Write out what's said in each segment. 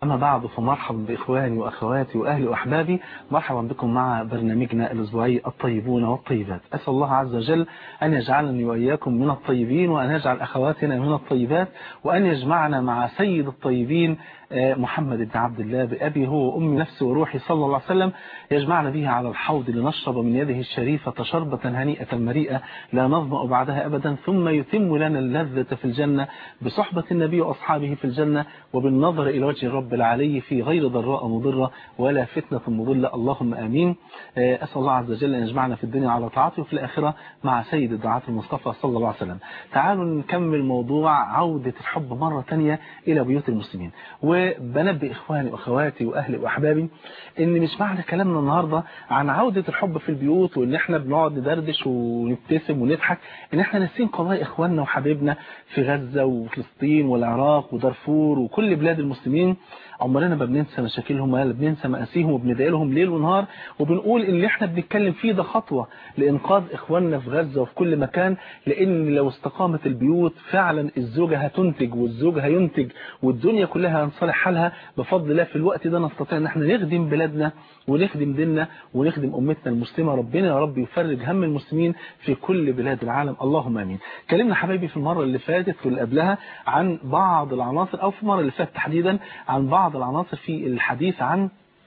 أما بعد فمرحبا بإخواني وأخواتي وأهلي وأحبابي مرحبا بكم مع برنامجنا الأسبوعي الطيبون والطيبات أسأل الله عز وجل أن يجعلني وإياكم من الطيبين وأن يجعل أخواتنا من الطيبات وأن يجمعنا مع سيد الطيبين محمد بن عبد الله بأبي هو وأمي نفسي وروحي صلى الله عليه وسلم يجمعنا به على الحوض لنشرب من يده الشريفة شربة هنيئة مريئة لا نظمأ بعدها أبدا ثم يتم لنا اللذة في الجنة بصحبة النبي وأصحابه في الجنة وبالنظر إلى وجه الرب العلي في غير ضراء مضرة ولا فتنة مضلة اللهم آمين أسأل الله عز وجل أن يجمعنا في الدنيا على طاعته وفي الآخرة مع سيد الدعاة المصطفى صلى الله عليه وسلم تعالوا نكمل موضوع عودة الحب مرة تانية إلى بيوت المسلمين وبنبئ إخواني وأخواتي وأهلي وأحبابي إن مش معنى كلامنا النهاردة عن عودة الحب في البيوت وإن إحنا بنقعد ندردش ونبتسم ونضحك إن إحنا ناسين قضايا إخواننا وحبيبنا في غزة وفلسطين والعراق ودارفور وكل بلاد المسلمين عمرنا ما بننسى مشاكلهم ولا بننسى مآسيهم وبندعي لهم ليل ونهار وبنقول اللي احنا بنتكلم فيه ده خطوة لإنقاذ إخواننا في غزة وفي كل مكان لأن لو استقامت البيوت فعلا الزوجة هتنتج والزوج هينتج والدنيا كلها هنصلح حالها بفضل الله في الوقت ده نستطيع ان احنا نخدم بلادنا ونخدم ديننا ونخدم أمتنا المسلمة ربنا يا رب يفرج هم المسلمين في كل بلاد العالم اللهم امين كلمنا حبايبي في المرة اللي فاتت واللي قبلها عن بعض العناصر أو في المرة اللي فاتت تحديدا عن بعض العناصر في الحديث عن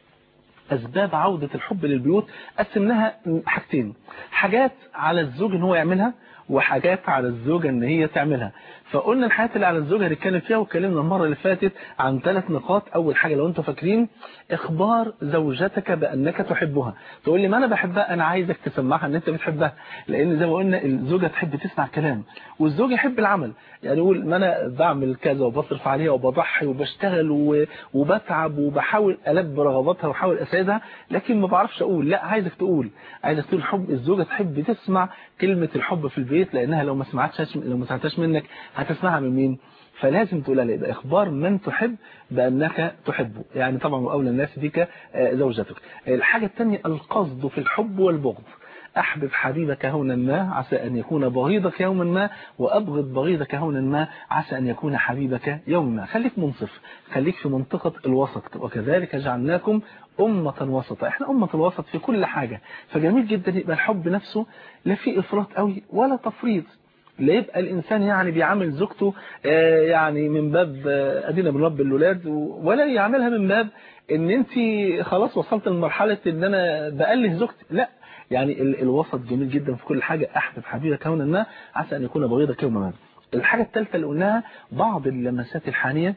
أسباب عودة الحب للبيوت قسمناها حاجتين حاجات على الزوج ان هو يعملها وحاجات على الزوجة ان هي تعملها فقلنا الحاجات اللي على الزوجة هنتكلم فيها واتكلمنا المرة اللي فاتت عن ثلاث نقاط اول حاجة لو انتم فاكرين اخبار زوجتك بانك تحبها تقول لي ما انا بحبها انا عايزك تسمعها ان انت بتحبها لان زي ما قلنا الزوجة تحب تسمع كلام والزوج يحب العمل يعني يقول ما انا بعمل كذا وبصرف عليها وبضحي وبشتغل وبتعب وبحاول ألب رغباتها وحاول اساعدها لكن ما بعرفش اقول لا عايزك تقول عايزك تقول حب الزوجة تحب تسمع كلمة الحب في البيت لانها لو ما سمعتش لو ما سمعتهاش منك هتسمعها من مين فلازم تقولها ليه ده إخبار من تحب بأنك تحبه يعني طبعا وأولى الناس بك زوجتك الحاجة الثانية القصد في الحب والبغض أحبب حبيبك هونا ما عسى أن يكون بغيضك يوما ما وأبغض بغيضك هونا ما عسى أن يكون حبيبك يوما ما خليك منصف خليك في منطقة الوسط وكذلك جعلناكم أمة وسطا احنا أمة الوسط في كل حاجة فجميل جدا يبقى الحب نفسه لا في إفراط قوي ولا تفريط لا يبقى الإنسان يعني بيعامل زوجته يعني من باب أدينا بنربي الولاد ولا يعملها من باب ان انت خلاص وصلت لمرحلة ان انا بأله زوجتي لا يعني الوسط جميل جدا في كل حاجة أحبب حبيبك هونا ما عسى أن يكون بغيضك يوما ما الحاجة الثالثة اللي قلناها بعض اللمسات الحانية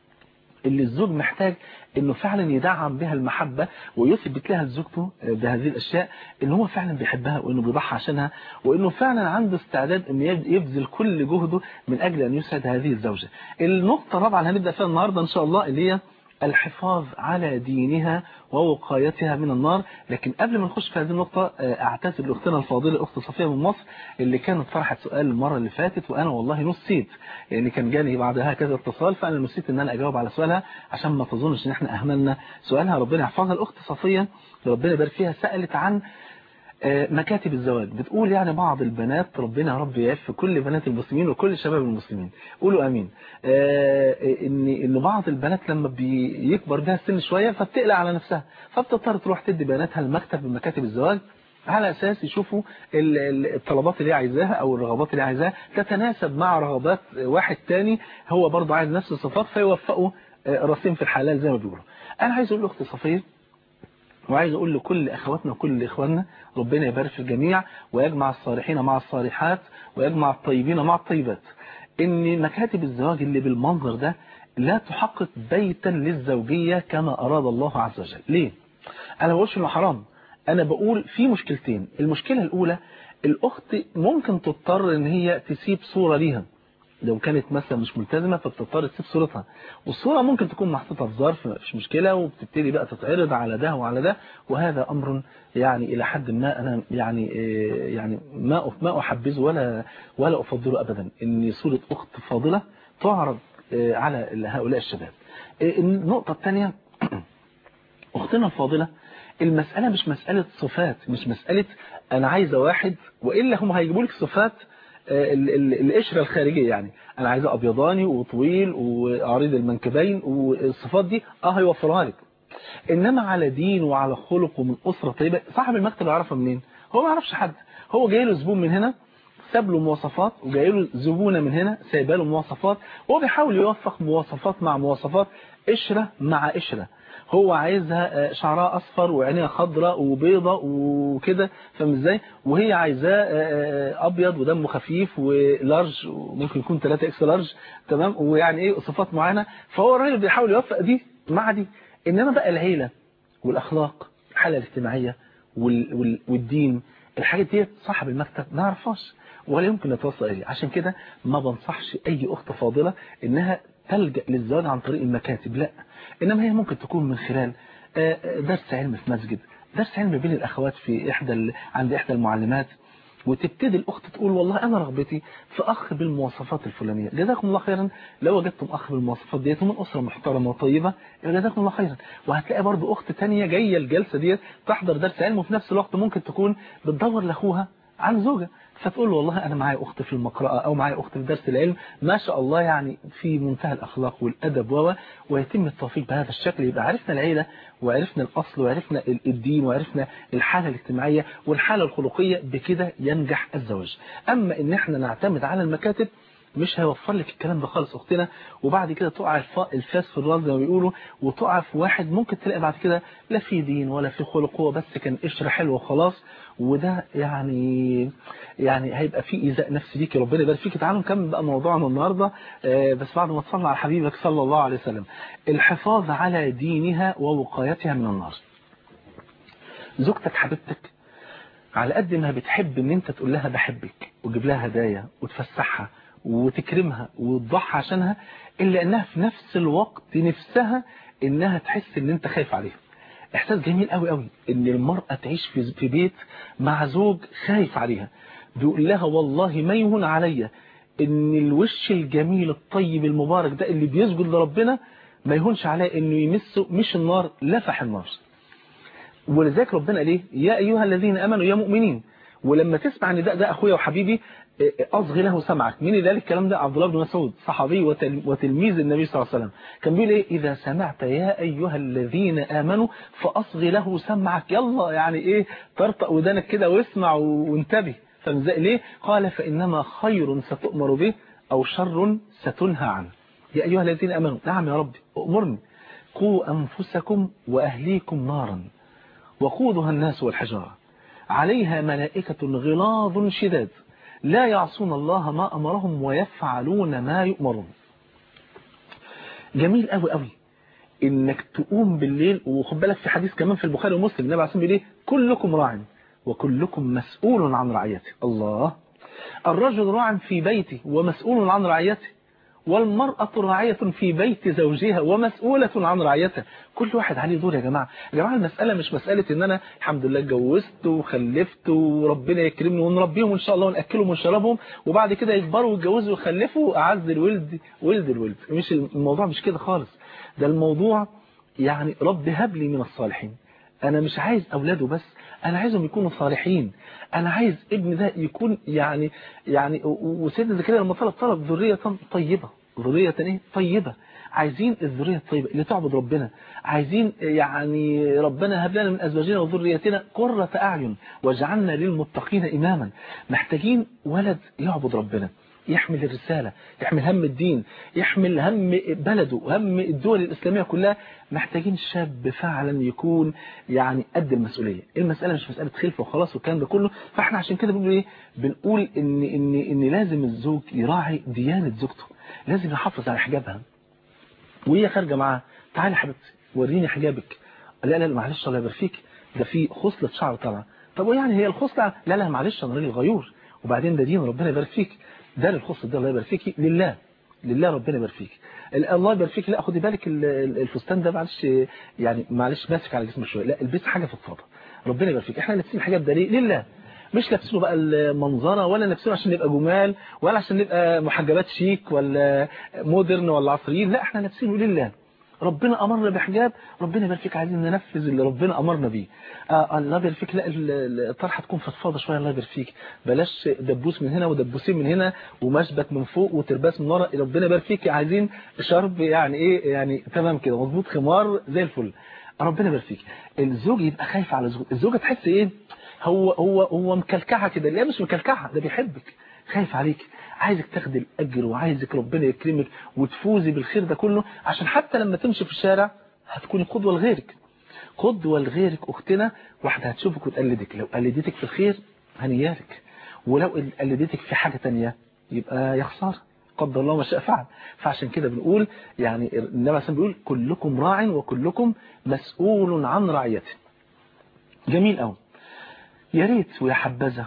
اللي الزوج محتاج انه فعلا يدعم بها المحبة ويثبت لها لزوجته بهذه الاشياء ان هو فعلا بيحبها وانه بيضحي عشانها وانه فعلا عنده استعداد انه يبذل كل جهده من اجل ان يسعد هذه الزوجة النقطة الرابعة اللي هنبدأ فيها النهاردة ان شاء الله اللي هي الحفاظ على دينها ووقايتها من النار لكن قبل ما نخش في هذه النقطة اعتذر لاختنا الفاضلة اخت صفية من مصر اللي كانت طرحت سؤال المرة اللي فاتت وانا والله نسيت لان كان جاني بعدها كذا اتصال فانا نسيت ان انا اجاوب على سؤالها عشان ما تظنش ان احنا اهملنا سؤالها ربنا يحفظها الاخت صفية ربنا يبارك فيها سألت عن مكاتب الزواج بتقول يعني بعض البنات ربنا يا رب يعف كل بنات المسلمين وكل شباب المسلمين قولوا امين ان ان بعض البنات لما بيكبر بها السن شويه فبتقلق على نفسها فبتضطر تروح تدي بناتها المكتب من مكاتب الزواج على اساس يشوفوا الطلبات اللي عايزاها او الرغبات اللي عايزاها تتناسب مع رغبات واحد تاني هو برضه عايز نفس الصفات فيوفقوا راسين في الحلال زي ما بيقولوا انا عايز اقول لاختي صفيه وعايز أقول لكل أخواتنا وكل إخواننا ربنا يبارك في الجميع ويجمع الصالحين مع الصالحات ويجمع الطيبين مع الطيبات إن مكاتب الزواج اللي بالمنظر ده لا تحقق بيتا للزوجية كما أراد الله عز وجل ليه؟ أنا بقولش إنه حرام أنا بقول في مشكلتين المشكلة الأولى الأخت ممكن تضطر إن هي تسيب صورة ليها لو كانت مثلا مش ملتزمة فبتضطر تسيب صورتها والصورة ممكن تكون محطوطة في ظرف مش مشكلة وبتبتدي بقى تتعرض على ده وعلى ده وهذا أمر يعني إلى حد ما أنا يعني يعني ما ما أحبذه ولا ولا أفضله أبدا إن صورة أخت فاضلة تعرض على هؤلاء الشباب النقطة الثانية أختنا الفاضلة المسألة مش مسألة صفات مش مسألة أنا عايزة واحد وإلا هم هيجيبوا لك صفات ال ال القشره الخارجيه يعني انا عايزه ابيضاني وطويل وعريض المنكبين والصفات دي اه هيوفرها لك انما على دين وعلى خلق ومن اسره طيبه صاحب المكتب يعرفها منين هو ما يعرفش حد هو جاي له زبون من هنا ساب له مواصفات وجاي له زبونه من هنا سايبه له مواصفات وهو بيحاول يوفق مواصفات مع مواصفات قشره مع قشره هو عايزها شعرها اصفر وعينيها خضراء وبيضة وكده فاهم ازاي وهي عايزاه ابيض ودمه خفيف ولارج وممكن يكون 3 اكس لارج تمام ويعني ايه صفات معينه فهو الراجل بيحاول يوفق دي مع دي انما بقى العيله والاخلاق الحاله الاجتماعيه والدين الحاجات دي صاحب المكتب ما يعرفهاش ولا يمكن نتوصل اليه عشان كده ما بنصحش اي اخت فاضله انها تلجأ للزواج عن طريق المكاتب لا إنما هي ممكن تكون من خلال درس علم في مسجد درس علم بين الأخوات في إحدى عند إحدى المعلمات وتبتدي الأخت تقول والله أنا رغبتي في أخ بالمواصفات الفلانية جزاكم الله خيرا لو وجدتم أخ بالمواصفات ديت ومن أسرة محترمة وطيبة جزاكم الله خيرا وهتلاقي برضو أخت تانية جاية الجلسة ديت تحضر درس علم وفي نفس الوقت ممكن تكون بتدور لأخوها عن زوجة فتقول له والله أنا معايا أخت في المقرأة أو معايا أخت في درس العلم ما شاء الله يعني في منتهى الأخلاق والأدب و ويتم التوفيق بهذا الشكل يبقى عرفنا العيلة وعرفنا الأصل وعرفنا الدين وعرفنا الحالة الاجتماعية والحالة الخلقية بكده ينجح الزواج أما إن احنا نعتمد على المكاتب مش هيوفر لك الكلام ده خالص اختنا وبعد كده تقع الفاس في الراس زي ما بيقولوا وتقع في واحد ممكن تلاقي بعد كده لا في دين ولا في خلق هو بس كان قشره حلوه وخلاص وده يعني يعني هيبقى في ايذاء نفسي ليكي ربنا يبارك فيك تعالوا نكمل بقى موضوعنا النهارده بس بعد ما تصلي على حبيبك صلى الله عليه وسلم الحفاظ على دينها ووقايتها من النار زوجتك حبيبتك على قد ما بتحب ان انت تقول لها بحبك وتجيب لها هدايا وتفسحها وتكرمها وتضحي عشانها إلا أنها في نفس الوقت نفسها أنها تحس أن أنت خايف عليها إحساس جميل قوي قوي أن المرأة تعيش في بيت مع زوج خايف عليها بيقول لها والله ما يهون عليا أن الوش الجميل الطيب المبارك ده اللي بيسجد لربنا ما يهونش عليه أنه يمسه مش النار لفح النار ولذلك ربنا قال ايه يا أيها الذين أمنوا يا مؤمنين ولما تسمع ان ده ده اخويا وحبيبي اصغي له سمعك مين اللي قال الكلام ده عبد الله بن مسعود صحابي وتلميذ النبي صلى الله عليه وسلم كان بيقول ايه اذا سمعت يا ايها الذين امنوا فاصغي له سمعك يلا يعني ايه طرطق ودانك كده واسمع وانتبه فمزق ليه قال فانما خير ستؤمر به او شر ستنهى عنه يا ايها الذين امنوا نعم يا ربي امرني قوا انفسكم واهليكم نارا وقودها الناس والحجاره عليها ملائكة غلاظ شداد لا يعصون الله ما أمرهم ويفعلون ما يؤمرون جميل قوي قوي انك تقوم بالليل وخد بالك في حديث كمان في البخاري ومسلم النبي عليه الصلاه والسلام كلكم راع وكلكم مسؤول عن رعيته الله الرجل راع في بيته ومسؤول عن رعيته والمرأة راعية في بيت زوجها ومسؤولة عن رعيتها كل واحد عليه دور يا جماعة يا جماعة المسألة مش مسألة ان انا الحمد لله اتجوزت وخلفت وربنا يكرمني ونربيهم ان شاء الله ونأكلهم ونشربهم وبعد كده يكبروا ويتجوزوا ويخلفوا اعز الولد ولد الولد مش الموضوع مش كده خالص ده الموضوع يعني رب هب لي من الصالحين انا مش عايز اولاده بس انا عايزهم يكونوا صالحين انا عايز ابن ده يكون يعني يعني وسيدنا زكريا لما طلب طلب ذريه طيبه ذريه ايه طيبه عايزين الذريه الطيبه اللي تعبد ربنا عايزين يعني ربنا هب لنا من ازواجنا وذريتنا قرة اعين واجعلنا للمتقين اماما محتاجين ولد يعبد ربنا يحمل الرسالة يحمل هم الدين يحمل هم بلده هم الدول الإسلامية كلها محتاجين شاب فعلا يكون يعني قد المسؤولية المسألة مش مسألة خلفة وخلاص والكلام ده كله فاحنا عشان كده بنقول ايه بنقول ان ان ان لازم الزوج يراعي ديانة زوجته لازم يحافظ على حجابها وهي خارجه معاه تعالي حبيبتي وريني حجابك لا لا معلش الله يبارك فيك ده في خصلة شعر طالعه طب ويعني هي الخصلة لا لا معلش انا راجل غيور وبعدين ده دين ربنا يبارك فيك ده الخص ده الله يبارك فيك لله لله ربنا يبارك فيك الله يبارك فيك لا خدي بالك الفستان ده معلش يعني معلش ماسك على جسمك شويه لا البسي حاجه في الفضه ربنا يبارك فيك احنا لابسين الحجاب ده ليه لله مش لابسينه بقى المنظره ولا لابسينه عشان نبقى جمال ولا عشان نبقى محجبات شيك ولا مودرن ولا عصريين لا احنا لابسينه لله ربنا امرنا بحجاب ربنا يبارك فيك عايزين ننفذ اللي ربنا امرنا بيه آه الله يبارك فيك لا ال- ال- الطرحه تكون فضفاضه شويه الله يبارك فيك بلاش دبوس من هنا ودبوسين من هنا ومشبك من فوق وترباس من ورا ربنا يبارك فيك عايزين شرب يعني ايه يعني تمام كده مظبوط خمار زي الفل ربنا يبارك فيك الزوج يبقى خايف على زوجته الزوجه تحس ايه هو هو هو مكلكعه كده لا مش مكلكعه ده بيحبك خايف عليك عايزك تاخدي الاجر وعايزك ربنا يكرمك وتفوزي بالخير ده كله عشان حتى لما تمشي في الشارع هتكوني قدوه لغيرك قدوه لغيرك اختنا واحده هتشوفك وتقلدك لو قلدتك في الخير هنيالك ولو قلدتك في حاجه تانية يبقى يا خساره قدر الله ما شاء فعل فعشان كده بنقول يعني النبي عليه بيقول كلكم راع وكلكم مسؤول عن رعيته جميل قوي يا ريت ويا حبذا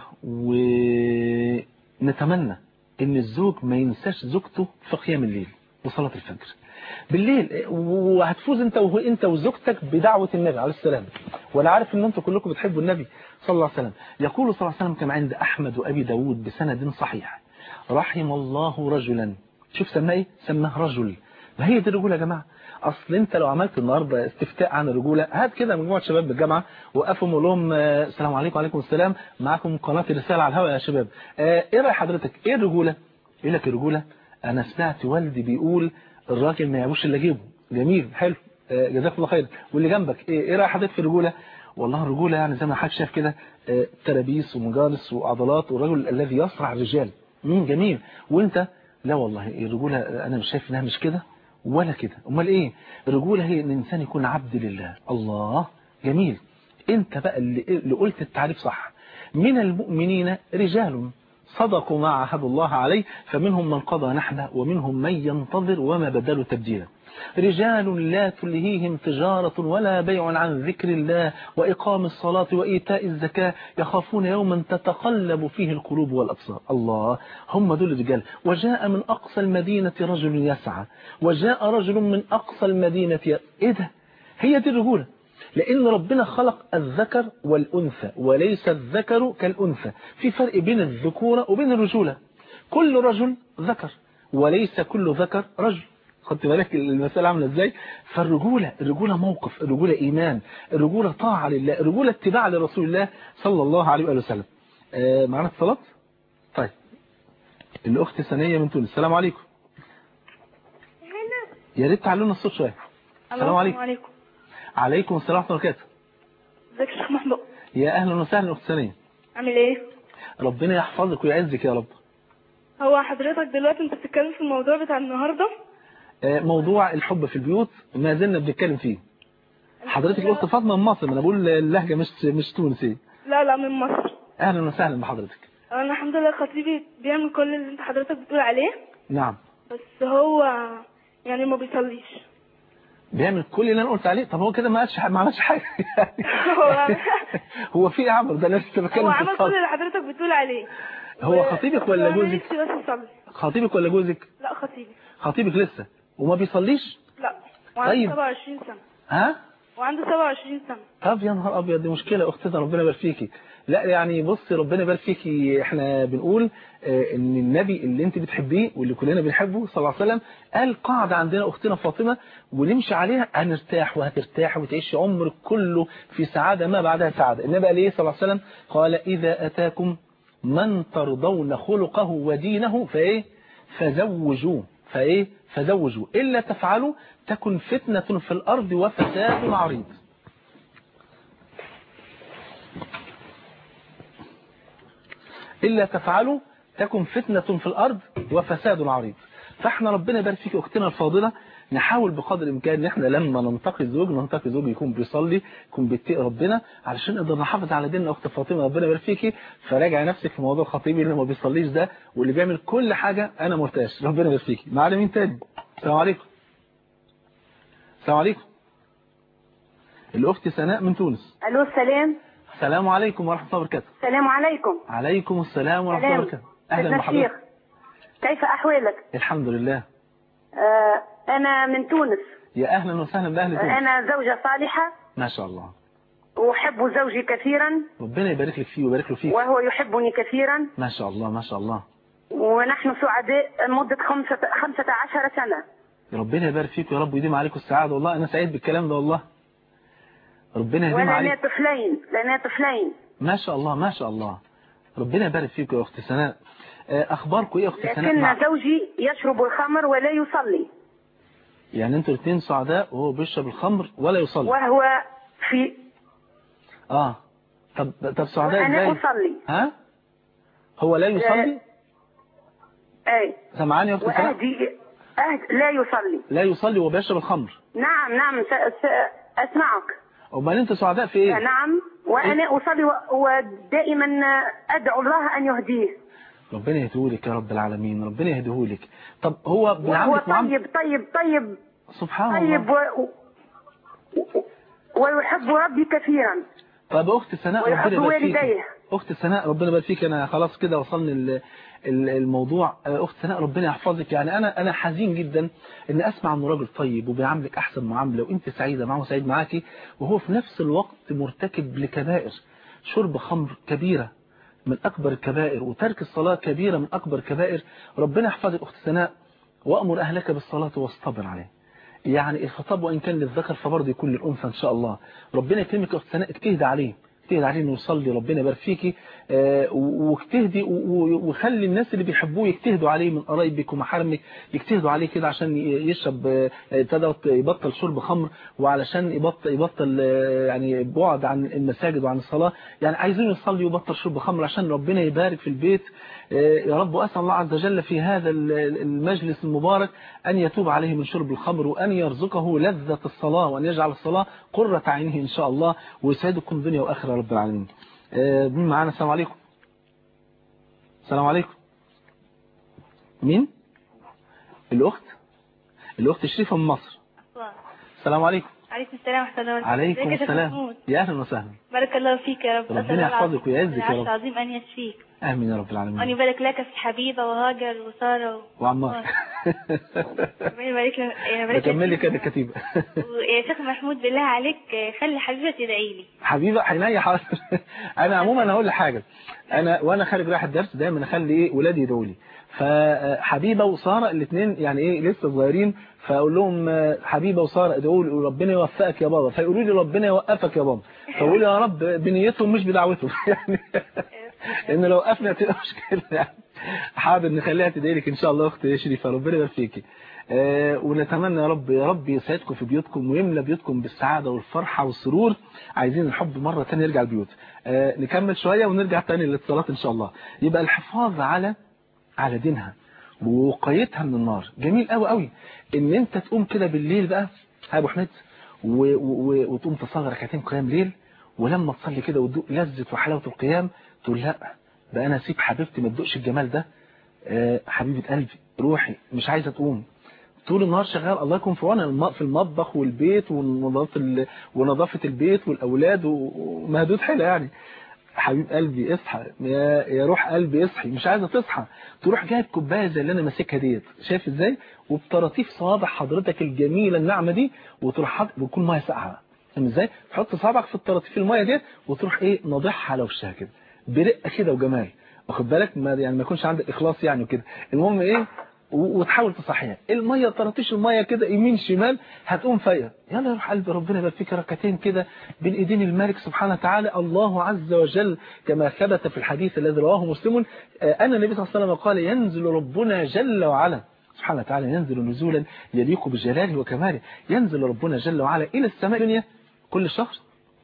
ونتمنى ان الزوج ما ينساش زوجته في قيام الليل وصلاة الفجر بالليل وهتفوز انت وهو انت وزوجتك بدعوة النبي عليه السلام وانا عارف ان انتم كلكم بتحبوا النبي صلى الله عليه وسلم يقول صلى الله عليه وسلم كما عند احمد وابي داود بسند صحيح رحم الله رجلا شوف سماه ايه سماه رجل ما هي دي الرجوله يا جماعه اصل انت لو عملت النهارده استفتاء عن الرجوله هات كده مجموعه شباب بالجامعه وقفهم وقول لهم آه، السلام عليكم وعليكم السلام معاكم قناه الرساله على الهواء يا شباب آه، ايه راي حضرتك ايه الرجوله يقول لك الرجوله انا سمعت والدي بيقول الراجل ما يعبوش الا جيبه جميل حلو آه، جزاك الله خير واللي جنبك ايه ايه راي حضرتك في الرجوله والله الرجوله يعني زي ما حضرتك شايف كده آه، ترابيس ومجالس وعضلات والرجل الذي يصرع الرجال امم جميل وانت لا والله الرجوله انا مش شايف انها مش كده ولا كده امال ايه الرجوله هي ان الانسان يكون عبد لله الله جميل انت بقى اللي, اللي قلت التعريف صح من المؤمنين رجال صدقوا ما عهدوا الله عليه فمنهم من قضى نحبه ومنهم من ينتظر وما بدلوا تبديلا رجال لا تلهيهم تجارة ولا بيع عن ذكر الله وإقام الصلاة وإيتاء الزكاة يخافون يوما تتقلب فيه القلوب والأبصار الله هم دول الرجال وجاء من أقصى المدينة رجل يسعى وجاء رجل من أقصى المدينة ي... إيه ده هي دي الرجولة لأن ربنا خلق الذكر والأنثى وليس الذكر كالأنثى في فرق بين الذكورة وبين الرجولة كل رجل ذكر وليس كل ذكر رجل خدت بالك المسألة عاملة ازاي فالرجولة الرجولة موقف الرجولة إيمان الرجولة طاعة لله الرجولة اتباع لرسول الله صلى الله عليه وآله وسلم آه معنا اتصالات طيب الأخت سنية من تونس السلام عليكم يا ريت تعلونا الصوت شوية السلام عليكم عليكم عليكم السلام ورحمة الله وبركاته ازيك يا شيخ محمود يا أهلا وسهلا أخت سنية عامل ايه ربنا يحفظك ويعزك يا رب هو حضرتك دلوقتي انت بتتكلم في الموضوع بتاع النهارده آه، موضوع الحب في البيوت ما زلنا بنتكلم فيه حضرتك الأخت فاطمة من مصر ما أنا بقول اللهجة مش مش تونسية لا لا من مصر أهلا وسهلا بحضرتك انا الحمد لله خطيبي بيعمل كل اللي انت حضرتك بتقول عليه نعم بس هو يعني ما بيصليش بيعمل كل اللي انا قلت عليه طب هو كده ما قالش ما عملش حاجه هو- هو في ايه يا عمرو ده انا لسه هو بتكلم في عمل كل الصلاه اللي حضرتك بتقول عليه هو خطيبك ولا أنا جوزك نفسي بس يصلي خطيبك ولا جوزك لا خطيبي خطيبك لسه وما بيصليش لا وعنده طيب. 27 سنة ها وعنده 27 سنة طب يا نهار ابيض دي مشكله اختنا ربنا يبارك فيكي لا يعني بصي ربنا يبارك فيكي احنا بنقول آه، ان النبي اللي انت بتحبيه واللي كلنا بنحبه صلى الله عليه وسلم قال قاعده عندنا اختنا فاطمه ونمشي عليها هنرتاح وهترتاح وتعيش عمرك كله في سعاده ما بعدها سعاده النبي قال ايه صلى الله عليه وسلم قال اذا اتاكم من ترضون خلقه ودينه فايه فزوجوه فايه فزوجوا الا تفعلوا تكن فتنه في الارض وفساد عريض إلا تفعلوا تكن فتنة في الأرض وفساد عريض فاحنا ربنا يبارك فيك أختنا الفاضلة نحاول بقدر الإمكان إن احنا لما ننتقي زوج ننتقي زوج يكون بيصلي يكون بيتقي ربنا علشان نقدر نحافظ على ديننا أخت فاطمة ربنا يبارك فيكي فراجع نفسك في موضوع خطيبي اللي ما بيصليش ده واللي بيعمل كل حاجة أنا مرتاش ربنا يبارك فيكي معانا مين تاني السلام عليكم السلام عليكم الأخت سناء من تونس الو السلام السلام عليكم ورحمة الله وبركاته السلام عليكم عليكم السلام ورحمة الله سلام وبركاته أهلا سيدنا بحضرتك الشيخ كيف احوالك الحمد لله آه انا من تونس يا اهلا وسهلا باهل تونس انا زوجة صالحة ما شاء الله احب زوجي كثيرا ربنا يبارك لك فيه ويبارك له فيك وهو يحبني كثيرا ما شاء الله ما شاء الله ونحن سعداء مدة خمسة, خمسة عشر سنة ربنا يبارك فيك يا رب ويديم عليكم السعادة والله أنا سعيد بالكلام ده والله ربنا يديم ولنا عليك طفلين لنا طفلين ما شاء الله ما شاء الله ربنا يبارك فيك يا أخت سناء آه، أخباركم إيه يا أخت سناء لكن مع... زوجي يشرب الخمر ولا يصلي يعني أنتوا الاثنين سعداء وهو بيشرب الخمر ولا يصلي وهو في آه طب طب سعداء وأنا إزاي أصلي ها هو لا يصلي أي سمعاني يا أخت سناء وأهدي أهد لا يصلي لا يصلي وبيشرب الخمر نعم نعم س... س... أسمعك أمال أنتوا سعداء في إيه نعم وأنا أصلي و... ودائما أدعو الله أن يهديه ربنا يهديهولك يا رب العالمين ربنا يهديهولك طب هو وهو بيعاملك معاملة طيب طيب طيب سبحان طيب الله و... و... ويحب ربي كثيرا طب اخت سناء ويحب ربنا يبارك فيك والديه. اخت سناء ربنا يبارك فيك انا خلاص كده وصلني ال- ال- الموضوع اخت سناء ربنا يحفظك يعني انا انا حزين جدا ان اسمع انه راجل طيب وبيعاملك احسن معامله وانت سعيده معه وسعيد معاكي وهو في نفس الوقت مرتكب لكبائر شرب خمر كبيره من اكبر الكبائر وترك الصلاه كبيره من اكبر الكبائر ربنا يحفظك اخت سناء وامر اهلك بالصلاه واصطبر عليه يعني الخطاب وإن كان للذكر فبرضه يكون للأنثى إن شاء الله ربنا يكرمك يا أخت سناء اجتهد عليه اجتهد عليه انه يصلي ربنا يبارك فيكي آه، و- واجتهدي و- و- وخلي الناس اللي بيحبوه يجتهدوا عليه من قرايبك ومحارمك يجتهدوا عليه كده عشان ي- يشرب آه، ابتدى يبطل شرب خمر وعلشان يبطل يبطل آه، يعني بعد عن المساجد وعن الصلاة يعني عايزين يصلي ويبطل شرب خمر عشان ربنا يبارك في البيت آه، يا رب وأسأل الله عز وجل في هذا ال- المجلس المبارك أن يتوب عليه من شرب الخمر وأن يرزقه لذة الصلاة وأن يجعل الصلاة قرة عينه إن شاء الله ويسعدكم دنيا وآخرة يا رب العالمين آه، مين معانا السلام عليكم السلام عليكم مين الأخت الأخت شريفة من مصر السلام عليكم عليكم السلام ورحمة الله وبركاته عليكم ازيك يا شيخ السلام محمود؟ يا أهلا وسهلا بارك الله فيك يا رب ربنا أسأل الله يحفظك العظيم- ويعزك يا العرش رب. العظيم أن يشفيك آمين يا رب وأن العالمين يبارك لك في حبيبة وهاجر وسارة و... وعمار ربنا يبارك لك يبارك لك بكمل لي فيك. كده كتيبة ويا شيخ محمود بالله عليك خلي حبيبة تدعي لي حبيبه عينيا حاضر انا عموما هقول لحاجه انا وانا خارج رايح الدرس دايما اخلي ايه ولادي يدعوا لي فحبيبه وساره الاثنين يعني ايه لسه صغيرين فاقول لهم آه، حبيبه وساره ادعوا لي وربنا يوفقك يا بابا فيقولوا لي ربنا يوقفك يا بابا فاقول يا رب بنيتهم مش بدعوتهم يعني لان لو وقفنا هتبقى مشكله يعني حاضر نخليها تدعي لك ان شاء الله اخت شريفه ربنا يبارك فيكي آه، ونتمنى يا رب يا رب يسعدكم في بيوتكم ويملى بيوتكم بالسعادة والفرحة والسرور عايزين الحب مرة تانية يرجع البيوت آه، نكمل شوية ونرجع تاني للاتصالات ان شاء الله يبقى الحفاظ على على دينها ووقايتها من النار جميل قوي قوي ان انت تقوم كده بالليل بقى يا ابو حميد و- و- وتقوم تصلي ركعتين قيام ليل ولما تصلي كده وتدوق لذة وحلاوة القيام تقول لا بقى انا اسيب حبيبتي ما تدوقش الجمال ده آه، حبيبة قلبي روحي مش عايزة تقوم طول النهار شغال الله يكون في عونها الم- في المطبخ والبيت ونظافة ال- ونظافة البيت والأولاد و- ومهدود حيلة يعني حبيب قلبي اصحى يا يا روح قلبي اصحي مش عايزه تصحى تروح جايب كوبايه زي اللي انا ماسكها ديت شايف ازاي وبطراطيف صوابع حضرتك الجميله الناعمه دي وتروح حاطط بتكون ميه ساقعه فاهم ازاي تحط صابعك في الطراطيف الميه ديت وتروح ايه ناضحها على وشها كده برقه كده وجمال واخد بالك ما يعني ما يكونش عندك اخلاص يعني وكده المهم ايه و- وتحاول تصحيها الميه طراطيش الميه كده يمين شمال هتقوم فايقه يلا يا روح قلبي ربنا يبارك فيك ركعتين كده بين ايدين الملك سبحانه وتعالى الله عز وجل كما ثبت في الحديث الذي رواه مسلم آه، ان النبي صلى الله عليه وسلم قال ينزل ربنا جل وعلا سبحانه وتعالى ينزل نزولا يليق بجلاله وكماله ينزل ربنا جل وعلا الى السماء الدنيا كل شهر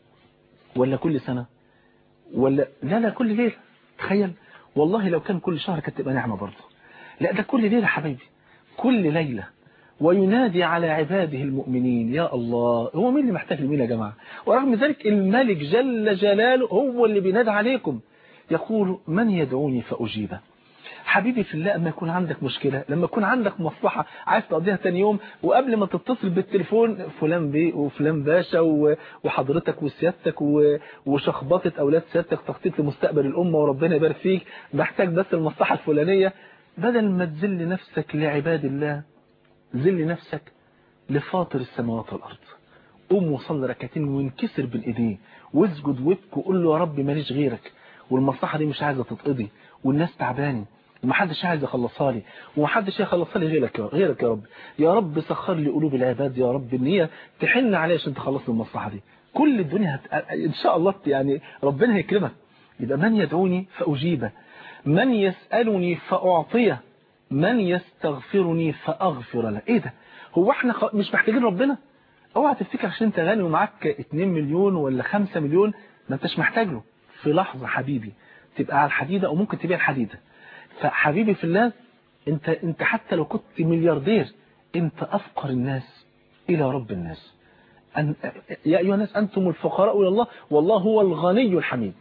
ولا كل سنه ولا لا لا كل ليله تخيل والله لو كان كل شهر كانت تبقى نعمه برضه لا ده كل ليلة حبيبي كل ليلة وينادي على عباده المؤمنين يا الله هو مين اللي محتاج لمين يا جماعة ورغم ذلك الملك جل جلاله هو اللي بينادي عليكم يقول من يدعوني فأجيبه حبيبي في الله لما يكون عندك مشكلة لما يكون عندك مصلحة عايز تقضيها تاني يوم وقبل ما تتصل بالتليفون فلان بيه وفلان باشا و- وحضرتك وسيادتك و- وشخبطة أولاد سيادتك تخطيط لمستقبل الأمة وربنا يبارك فيك محتاج بس المصلحة الفلانية بدل ما تذل نفسك لعباد الله ذل نفسك لفاطر السماوات والأرض قوم وصلي ركعتين وانكسر بالايدين واسجد وابكي وقول له يا رب ماليش غيرك والمصلحة دي مش عايزة تتقضي والناس تعباني ومحدش عايز يخلصها لي ومحدش يخلصها لي غيرك يا غيرك يا رب يا رب سخر لي قلوب العباد يا رب ان هي تحن عليا عشان تخلص لي المصلحه دي كل الدنيا هت... ان شاء الله يعني ربنا هيكرمك يبقى من يدعوني فاجيبه من يسالني فاعطيه من يستغفرني فاغفر له ايه ده هو احنا خ... مش محتاجين ربنا اوعى تفتكر عشان انت غني ومعاك 2 مليون ولا 5 مليون ما انتش محتاج له في لحظه حبيبي تبقى على الحديده او ممكن تبيع الحديده فحبيبي في الله انت انت حتى لو كنت ملياردير انت افقر الناس الى رب الناس أن يا ايها الناس انتم الفقراء الى الله والله هو الغني الحميد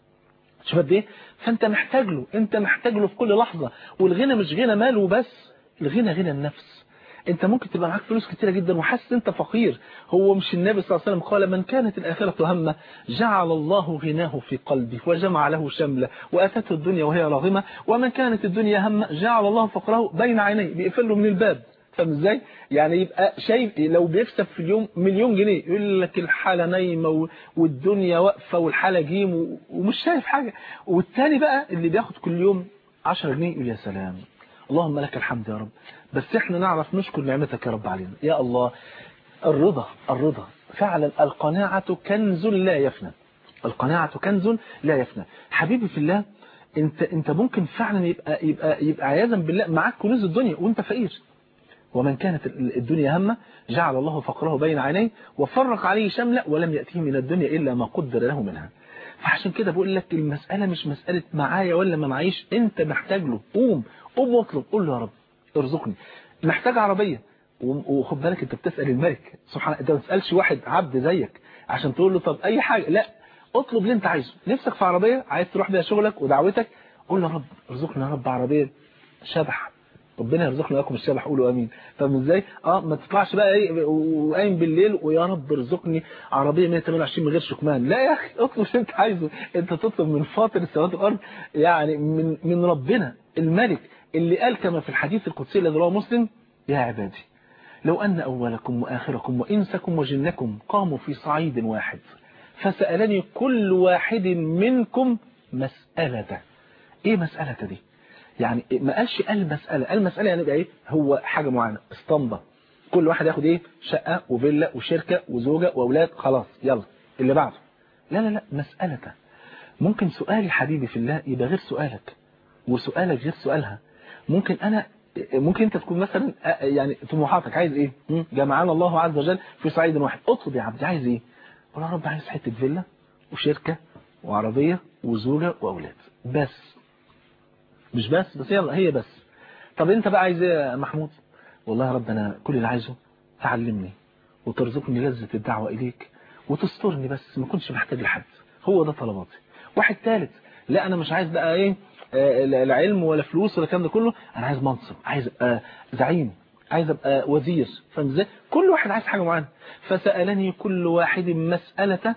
شوف قد ايه فانت محتاج له انت محتاج له في كل لحظه والغنى مش غنى مال وبس الغنى غنى النفس انت ممكن تبقى معاك فلوس كتيره جدا وحاسس انت فقير هو مش النبي صلى الله عليه وسلم قال من كانت الاخره همه جعل الله غناه في قلبه وجمع له شمله واتته الدنيا وهي راغمه ومن كانت الدنيا همه جعل الله فقره بين عينيه بيقفل له من الباب فاهم ازاي يعني يبقى شايف لو بيكسب في اليوم مليون جنيه يقول لك الحاله نايمه والدنيا واقفه والحاله جيم ومش شايف حاجه والتاني بقى اللي بياخد كل يوم 10 جنيه يقول يا سلام اللهم لك الحمد يا رب بس احنا نعرف نشكر نعمتك يا رب علينا يا الله الرضا الرضا فعلا القناعة كنز لا يفنى القناعة كنز لا يفنى حبيبي في الله انت انت ممكن فعلا يبقى يبقى يبقى عياذا بالله معاك كنوز الدنيا وانت فقير ومن كانت الدنيا همه جعل الله فقره بين عينيه وفرق عليه شمله ولم يأتيه من الدنيا إلا ما قدر له منها فعشان كده بقول لك المسألة مش مسألة معايا ولا ما معيش انت محتاج له قوم قوم واطلب قول له يا رب ارزقني محتاج عربية وخد بالك انت بتسأل الملك سبحان انت ما تسألش واحد عبد زيك عشان تقول له طب اي حاجة لا اطلب اللي انت عايزه نفسك في عربية عايز تروح بيها شغلك ودعوتك قول له يا رب ارزقني يا رب عربية شبح ربنا يرزقنا لكم الشبح قولوا امين فاهم ازاي اه ما تطلعش بقى ايه وقايم بالليل ويا رب ارزقني عربيه 128 من غير شكمان لا يا اخي اطلب اللي انت عايزه انت تطلب من فاطر السماوات والارض يعني من من ربنا الملك اللي قال كما في الحديث القدسي الذي رواه مسلم يا عبادي لو ان اولكم واخركم وانسكم وجنكم قاموا في صعيد واحد فسالني كل واحد منكم مسالته ايه مسالته دي يعني ما قالش قال مسألة قال مسألة يعني ايه هو حاجة معينة اسطمبة كل واحد ياخد ايه شقة وفيلا وشركة وزوجة واولاد خلاص يلا اللي بعده لا لا لا مسألة ممكن سؤالي حبيبي في الله يبقى غير سؤالك وسؤالك غير سؤالها ممكن انا ممكن انت تكون مثلا يعني طموحاتك عايز ايه جمعنا الله عز وجل في صعيد واحد اطلب يا عبدي عايز ايه قول يا رب عايز حته فيلا وشركه وعربيه وزوجه واولاد بس مش بس بس يلا هي بس طب انت بقى عايز ايه يا محمود والله يا رب انا كل اللي عايزه تعلمني وترزقني لذة الدعوة اليك وتسترني بس ما كنتش محتاج لحد هو ده طلباتي واحد ثالث لا انا مش عايز بقى ايه لا علم ولا فلوس ولا الكلام ده كله انا عايز منصب عايز ابقى زعيم عايز ابقى وزير فاهم ازاي كل واحد عايز حاجه معينه فسالني كل واحد مسالته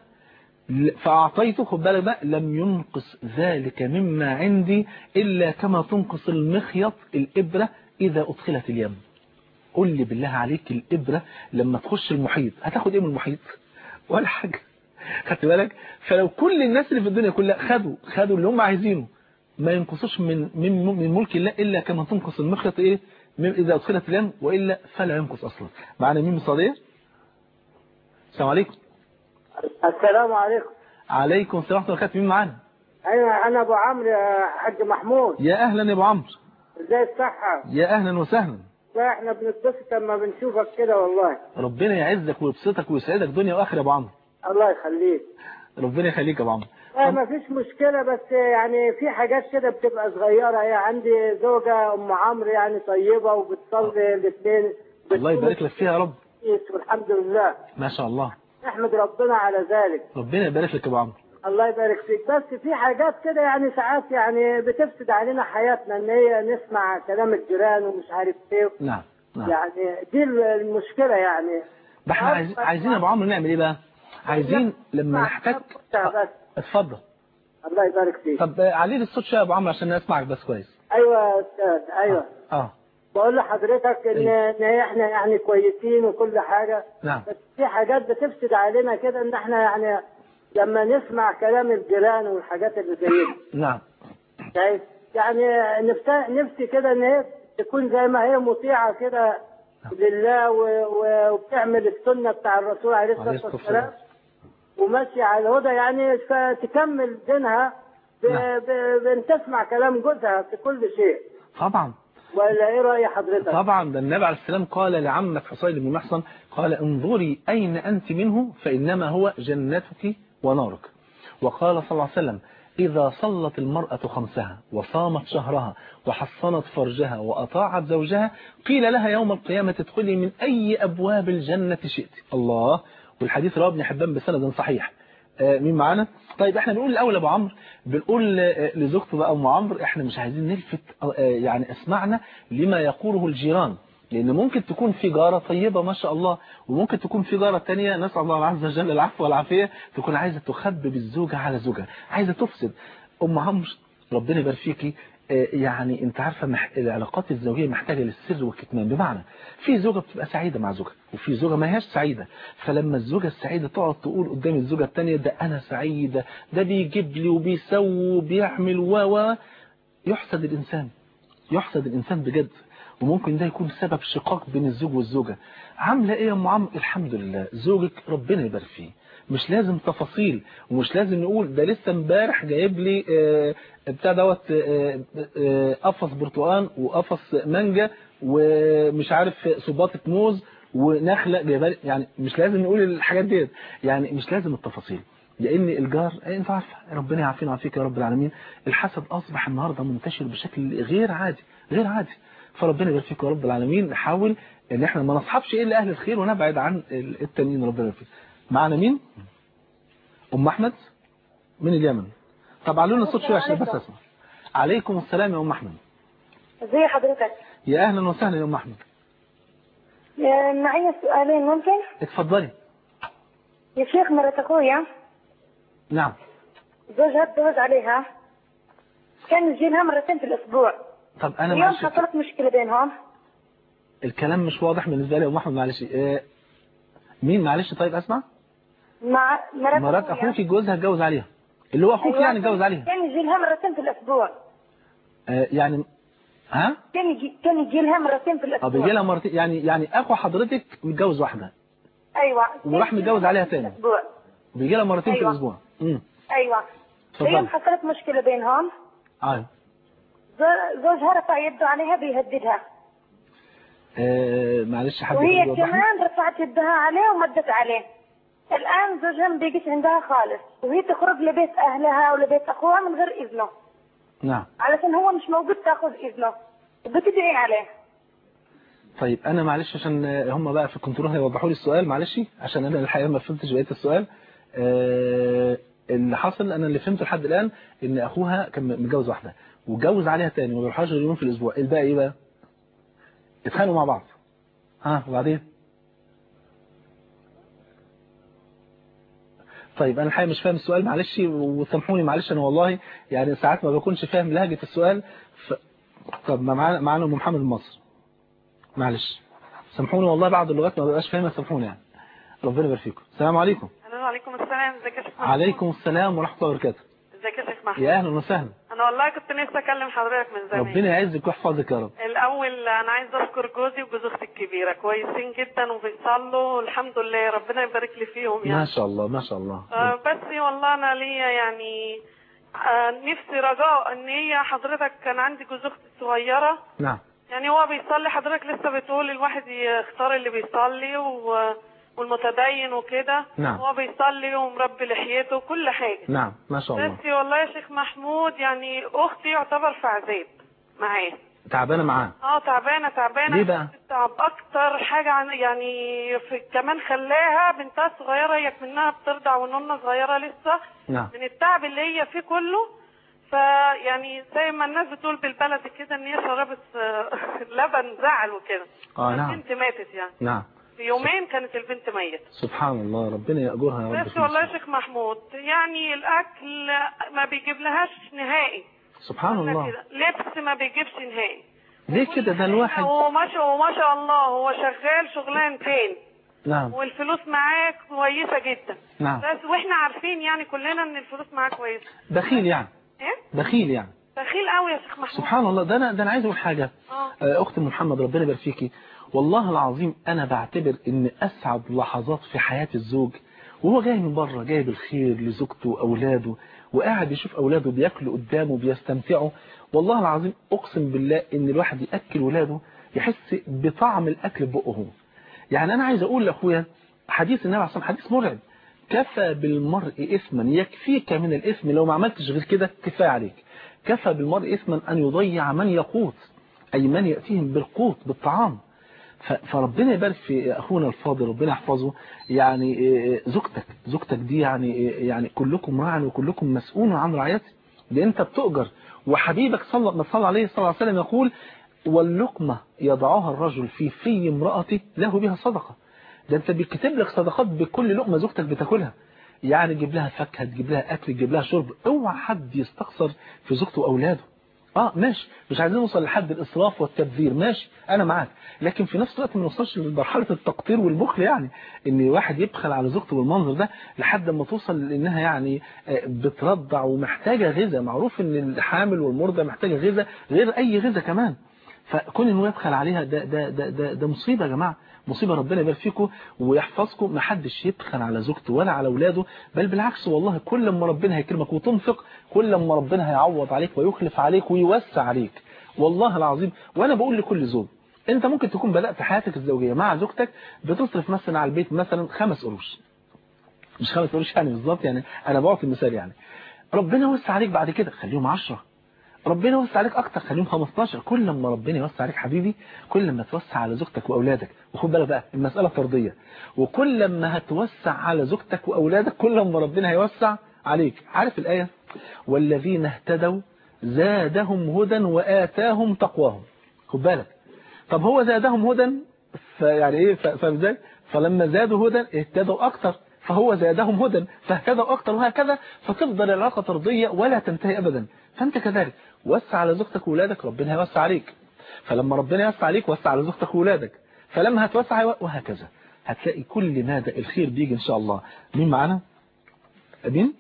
فأعطيته خد بالك بقى لم ينقص ذلك مما عندي إلا كما تنقص المخيط الإبرة إذا أدخلت اليم قل لي بالله عليك الإبرة لما تخش المحيط هتاخد إيه من المحيط ولا حاجة خدت بالك فلو كل الناس اللي في الدنيا كلها خدوا خدوا اللي هم عايزينه ما ينقصوش من من من ملك الله إلا كما تنقص المخيط إيه إذا أدخلت اليم وإلا فلا ينقص أصلا معنا مين مصادير السلام عليكم السلام عليكم عليكم السلام ورحمه الله وبركاته مين معانا ايوه انا ابو عمرو يا حاج محمود يا اهلا يا ابو عمرو ازاي الصحه يا اهلا وسهلا لا احنا بنتبسط لما بنشوفك كده والله ربنا يعزك ويبسطك ويسعدك دنيا واخره يا ابو عمرو الله يخليك ربنا يخليك يا ابو عمرو لا ما فيش مشكله بس يعني في حاجات كده بتبقى صغيره يعني عندي زوجه ام عمرو يعني طيبه وبتصلي الاثنين الله يبارك لك فيها يا رب والحمد لله ما شاء الله نحمد ربنا على ذلك ربنا يبارك لك يا ابو عمرو الله يبارك فيك بس في حاجات كده يعني ساعات يعني بتفسد علينا حياتنا ان هي نسمع كلام الجيران ومش عارف ايه نعم نعم يعني دي المشكله يعني ده احنا عايزين عايزين يا ابو عمرو نعمل ايه بقى عايزين لما نحتاج بس اتفضل الله يبارك فيك طب علي لي الصوت شويه يا ابو عمرو عشان اسمعك بس كويس ايوه يا استاذ ايوه اه, آه. بقول لحضرتك ان ان احنا يعني كويسين وكل حاجه نعم بس في حاجات بتفسد علينا كده ان احنا يعني لما نسمع كلام الجيران والحاجات اللي زي دي نعم شايف يعني نفسي نفسي كده ان هي تكون زي ما هي مطيعه كده لله و- و- وبتعمل السنه بتاع الرسول عليه عليه الصلاه الصلاة والسلام وماشيه على الهدى يعني فتكمل دينها ب- نعم. ب- بان تسمع كلام جوزها في كل شيء طبعا ولا ايه راي حضرتك؟ طبعا ده النبي عليه السلام قال لعمة حصين بن محصن قال انظري أين أنت منه فإنما هو جنتك ونارك وقال صلى الله عليه وسلم إذا صلت المرأة خمسها وصامت شهرها وحصنت فرجها وأطاعت زوجها قيل لها يوم القيامة ادخلي من أي أبواب الجنة شئت الله والحديث رواه ابن حبان بسند صحيح آه، مين معانا طيب احنا بنقول الاول ابو عمرو بنقول آه، لزوجته بقى ام عمرو احنا مش عايزين نلفت آه، يعني اسمعنا لما يقوله الجيران لان ممكن تكون في جاره طيبه ما شاء الله وممكن تكون في جاره تانية نسال الله عز وجل العفو والعافيه تكون عايزه تخبب الزوجه على زوجها عايزه تفسد ام عمرو ربنا يبارك فيكي آه، يعني انت عارفه مح... العلاقات الزوجيه محتاجه للسر والكتمان بمعنى في زوجه بتبقى سعيده مع زوجها وفي زوجه ما هياش سعيده فلما الزوجه السعيده تقعد تقول قدام الزوجه الثانيه ده انا سعيده ده بيجيب لي وبيسوي وبيعمل و و يحسد الانسان يحسد الانسان بجد وممكن ده يكون سبب شقاق بين الزوج والزوجه عامله ايه يا ام عمرو الحمد لله زوجك ربنا يبارك فيه مش لازم تفاصيل ومش لازم نقول ده لسه امبارح جايب لي آه، بتاع دوت آه، آه، قفص برتقان وقفص مانجا ومش عارف صباطه موز ونخله جايبه لي يعني مش لازم نقول الحاجات ديت يعني مش لازم التفاصيل لان الجار انت عارفه ربنا يعافينا ويعافيك يا رب العالمين الحسد اصبح النهارده منتشر بشكل غير عادي غير عادي فربنا يبارك فيك يا رب العالمين نحاول ان احنا ما نصحبش الا اهل الخير ونبعد عن التانيين ربنا يبارك فيك معنا مين ام احمد من اليمن طب علوا لنا الصوت شويه عشان بس اسمع عليكم السلام يا ام احمد ازي حضرتك يا اهلا وسهلا يا ام احمد يا- معي سؤالين ممكن اتفضلي يا شيخ مرة اخويا نعم زوجها اتجوز عليها كان يجي لها مرتين في الاسبوع طب انا اليوم معلش حصلت مشكلة بينهم الكلام مش واضح بالنسبه لي يا ام احمد معلش آه، مين معلش طيب اسمع مع مرات, مرات أخويا. اخوك جوزها اتجوز عليها اللي هو اخوك أيوة، يعني اتجوز عليها كان يجي لها مرتين في الاسبوع آه، يعني ها كان يجي كان يجي لها مرتين في الاسبوع طب يجي لها مرتين يعني يعني اخو حضرتك متجوز واحده ايوه وراح كان يجي متجوز لها عليها مرتين في تاني. الأسبوع. بيجي لها مرتين في أيوة. الاسبوع امم ايوه اتفضل. اليوم حصلت مشكلة بينهم ايوه زو- زوجها رفع يده عليها بيهددها آه، معلش حد وهي يوضح لي؟ كمان رفعت يدها عليه ومدت عليه الآن زوجها ما بيجيش عندها خالص وهي تخرج لبيت أهلها ولبيت أخوها من غير إذنه نعم علشان هو مش موجود تاخذ إذنه وبتدعي عليه طيب انا معلش عشان آه، هم بقى في الكنترول هيوضحوا لي السؤال معلش عشان انا الحقيقه ما فهمتش بقيه السؤال آه، اللي حصل انا اللي فهمته لحد الان ان اخوها كان متجوز واحده واتجوز عليها تاني وما بيروحهاش غير يوم في الاسبوع الباقي ايه بقى اتخانقوا مع بعض ها وبعدين طيب انا الحقيقه مش فاهم السؤال معلش وسامحوني معلش انا والله يعني ساعات ما بكونش فاهم لهجه السؤال ف... طب ما معانا معانا ام محمد من مصر معلش سامحوني والله بعض اللغات ما ببقاش فاهمها سامحوني يعني ربنا يبارك فيكم السلام عليكم الو عليكم السلام ازيك يا شيخ محمود عليكم السلام ورحمه الله وبركاته ازيك يا شيخ محمود يا اهلا وسهلا انا والله كنت نفسي اكلم حضرتك من زمان ربنا يعزك ويحفظك يا رب الاول انا عايزه اشكر جوزي وجوز اختي الكبيره كويسين جدا وبيصلوا الحمد لله ربنا يبارك لي فيهم ما يعني شاء الله ما شاء الله آه بس والله انا ليا يعني آه نفسي رجاء ان هي حضرتك كان عندي جوز اختي الصغيره نعم يعني هو بيصلي حضرتك لسه بتقول الواحد يختار اللي بيصلي و... والمتدين وكده نعم. هو بيصلي ومربي لحيته وكل حاجه نعم ما شاء الله بس والله يا شيخ محمود يعني اختي يعتبر في عذاب معاه تعبانه معاه اه تعبانه تعبانه ليه بقى؟ تعب اكتر حاجه عن يعني في كمان خلاها بنتها الصغيره هي منها بترضع ونونه صغيره لسه نعم من التعب اللي هي فيه كله فيعني زي ما الناس بتقول بالبلدي كده ان هي شربت آه، لبن زعل وكده اه نعم البنت ماتت يعني نعم في يومين كانت البنت ميتة سبحان الله ربنا يأجرها يا رب بس في والله يا المستقبل. شيخ محمود يعني الاكل ما بيجيب لهاش نهائي سبحان الله كده. لبس ما بيجيبش نهائي ليه كده ده الواحد وما شاء وما شاء الله هو شغال شغلانتين نعم والفلوس معاه كويسه جدا نعم بس واحنا عارفين يعني كلنا ان الفلوس معاه كويسه بخيل يعني ايه بخيل يعني بخيل قوي يا شيخ محمود سبحان الله ده انا ده انا عايز اقول حاجه اه آه، اخت محمد ربنا يبارك فيكي والله العظيم انا بعتبر ان اسعد لحظات في حياه الزوج وهو جاي من بره جايب الخير لزوجته واولاده وقاعد يشوف اولاده بياكلوا قدامه بيستمتعوا والله العظيم اقسم بالله ان الواحد ياكل ولاده يحس بطعم الاكل ببقه هو يعني انا عايز اقول لاخويا حديث النبي عليه الصلاه والسلام حديث مرعب كفى بالمرء اثما يكفيك من الاثم لو ما عملتش غير كده كفايه عليك كفى بالمرء اثما ان يضيع من يقوت اي من ياتيهم بالقوت بالطعام ف- فربنا يبارك في اخونا الفاضل ربنا يحفظه يعني إيه، زوجتك زوجتك دي يعني إيه، يعني كلكم راع وكلكم مسؤول عن رعايته ده انت بتؤجر وحبيبك صلى ما صلى عليه صلى الله عليه وسلم يقول واللقمه يضعها الرجل في في امراته له بها صدقه ده انت بيكتب لك صدقات بكل لقمه زوجتك بتاكلها يعني تجيب لها فاكهه تجيب لها اكل تجيب لها شرب اوعى حد يستخسر في زوجته واولاده اه ماشي مش عايزين نوصل لحد الاسراف والتبذير ماشي انا معاك لكن في نفس الوقت ما نوصلش لمرحله التقطير والبخل يعني ان واحد يبخل على زوجته بالمنظر ده لحد ما توصل لانها يعني آه، بترضع ومحتاجه غذاء معروف ان الحامل والمرضع محتاجه غذاء غير اي غذاء كمان فكون انه يبخل عليها ده ده ده ده, ده مصيبه يا جماعه مصيبه ربنا يبارك فيكم ويحفظكم ما حدش يبخل على زوجته ولا على اولاده بل بالعكس والله كل ما ربنا هيكرمك وتنفق كل ما ربنا هيعوض عليك ويخلف عليك ويوسع عليك والله العظيم وانا بقول لكل زوج انت ممكن تكون بدات حياتك الزوجيه مع زوجتك بتصرف مثلا على البيت مثلا خمس قروش مش خمس قروش يعني بالظبط يعني انا بعطي مثال يعني ربنا يوسع عليك بعد كده خليهم 10 ربنا يوسع عليك اكتر خليهم 15 كل ما ربنا يوسع عليك حبيبي كل ما توسع على زوجتك واولادك وخد بالك بقى المساله فرديه وكل ما هتوسع على زوجتك واولادك كل ما ربنا هيوسع عليك عارف الايه والذين اهتدوا زادهم هدى واتاهم تقواهم خد بالك طب هو زادهم هدى فيعني ايه ف- فاهم ازاي فلما زادوا هدى اهتدوا اكتر فهو زادهم هدى فاهتدوا اكتر وهكذا فتفضل العلاقه طرديه ولا تنتهي ابدا فانت كذلك وسع على زوجتك واولادك ربنا هيوسع عليك فلما ربنا يوسع عليك وسع على زوجتك واولادك فلما هتوسع هيو- وهكذا هتلاقي كل مادة الخير بيجي ان شاء الله مين معانا امين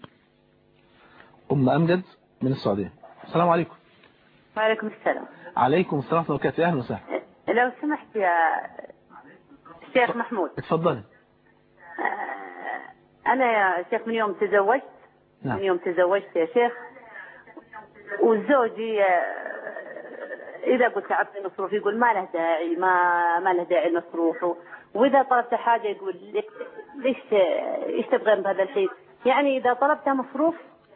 ام امجد من السعوديه السلام عليكم وعليكم السلام عليكم السلام ورحمه الله وبركاته اهلا وسهلا لو سمحت يا شيخ محمود اتفضلي آه، أنا يا شيخ من يوم تزوجت نعم. من يوم تزوجت يا شيخ وزوجي آه، إذا قلت أعطني مصروف يقول ما له داعي ما ما له داعي المصروف و- وإذا طلبت حاجة يقول لك ليش آه، ايش تبغين بهذا الحين؟ يعني إذا طلبت مصروف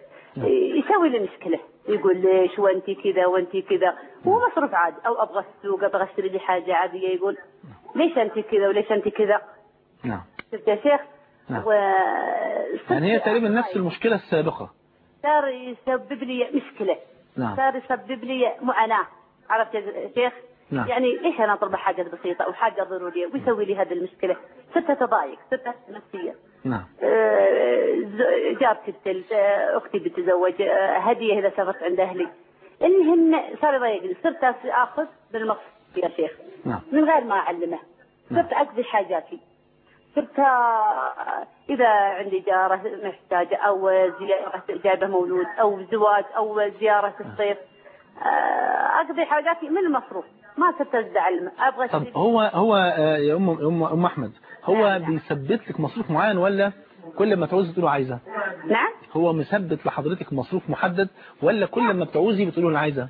يسوي لي مشكلة يقول ليش وانت كذا وانت كذا هو مصروف عادي او ابغى السوق ابغى اشتري لي حاجة عادية يقول ليش انت كذا وليش انت كذا نعم شفت يا شيخ نعم. و يعني هي تقريبا نفس المشكله السابقه صار يسبب لي مشكلة نعم صار يسبب لي معاناة عرفت يا شيخ نعم. يعني ليش انا اطلب حاجة بسيطة او حاجة ضرورية ويسوي لي هذه المشكلة صرت اتضايق صرت نفسيا نعم آه، ز- جارتي الثلث آه، اختي بتزوج آه، هديه اذا سافرت عند اهلي المهم صار يضايقني صرت اخذ بالمقصد يا شيخ نعم من غير ما اعلمه صرت اقضي حاجاتي صرت آه، اذا عندي جاره محتاجه او زياره جايبه مولود او زواج او زياره الصيف آه، اقضي حاجاتي من المصروف ما صرت ازعل ابغى طب أشتري- هو هو آه، يا ام ام ام احمد هو نعم، نعم. بيثبت لك مصروف معين ولا كل ما تعوزي تقولوا عايزه نعم هو مثبت لحضرتك مصروف محدد ولا كل ما بتعوزي بتقولوا انا عايزه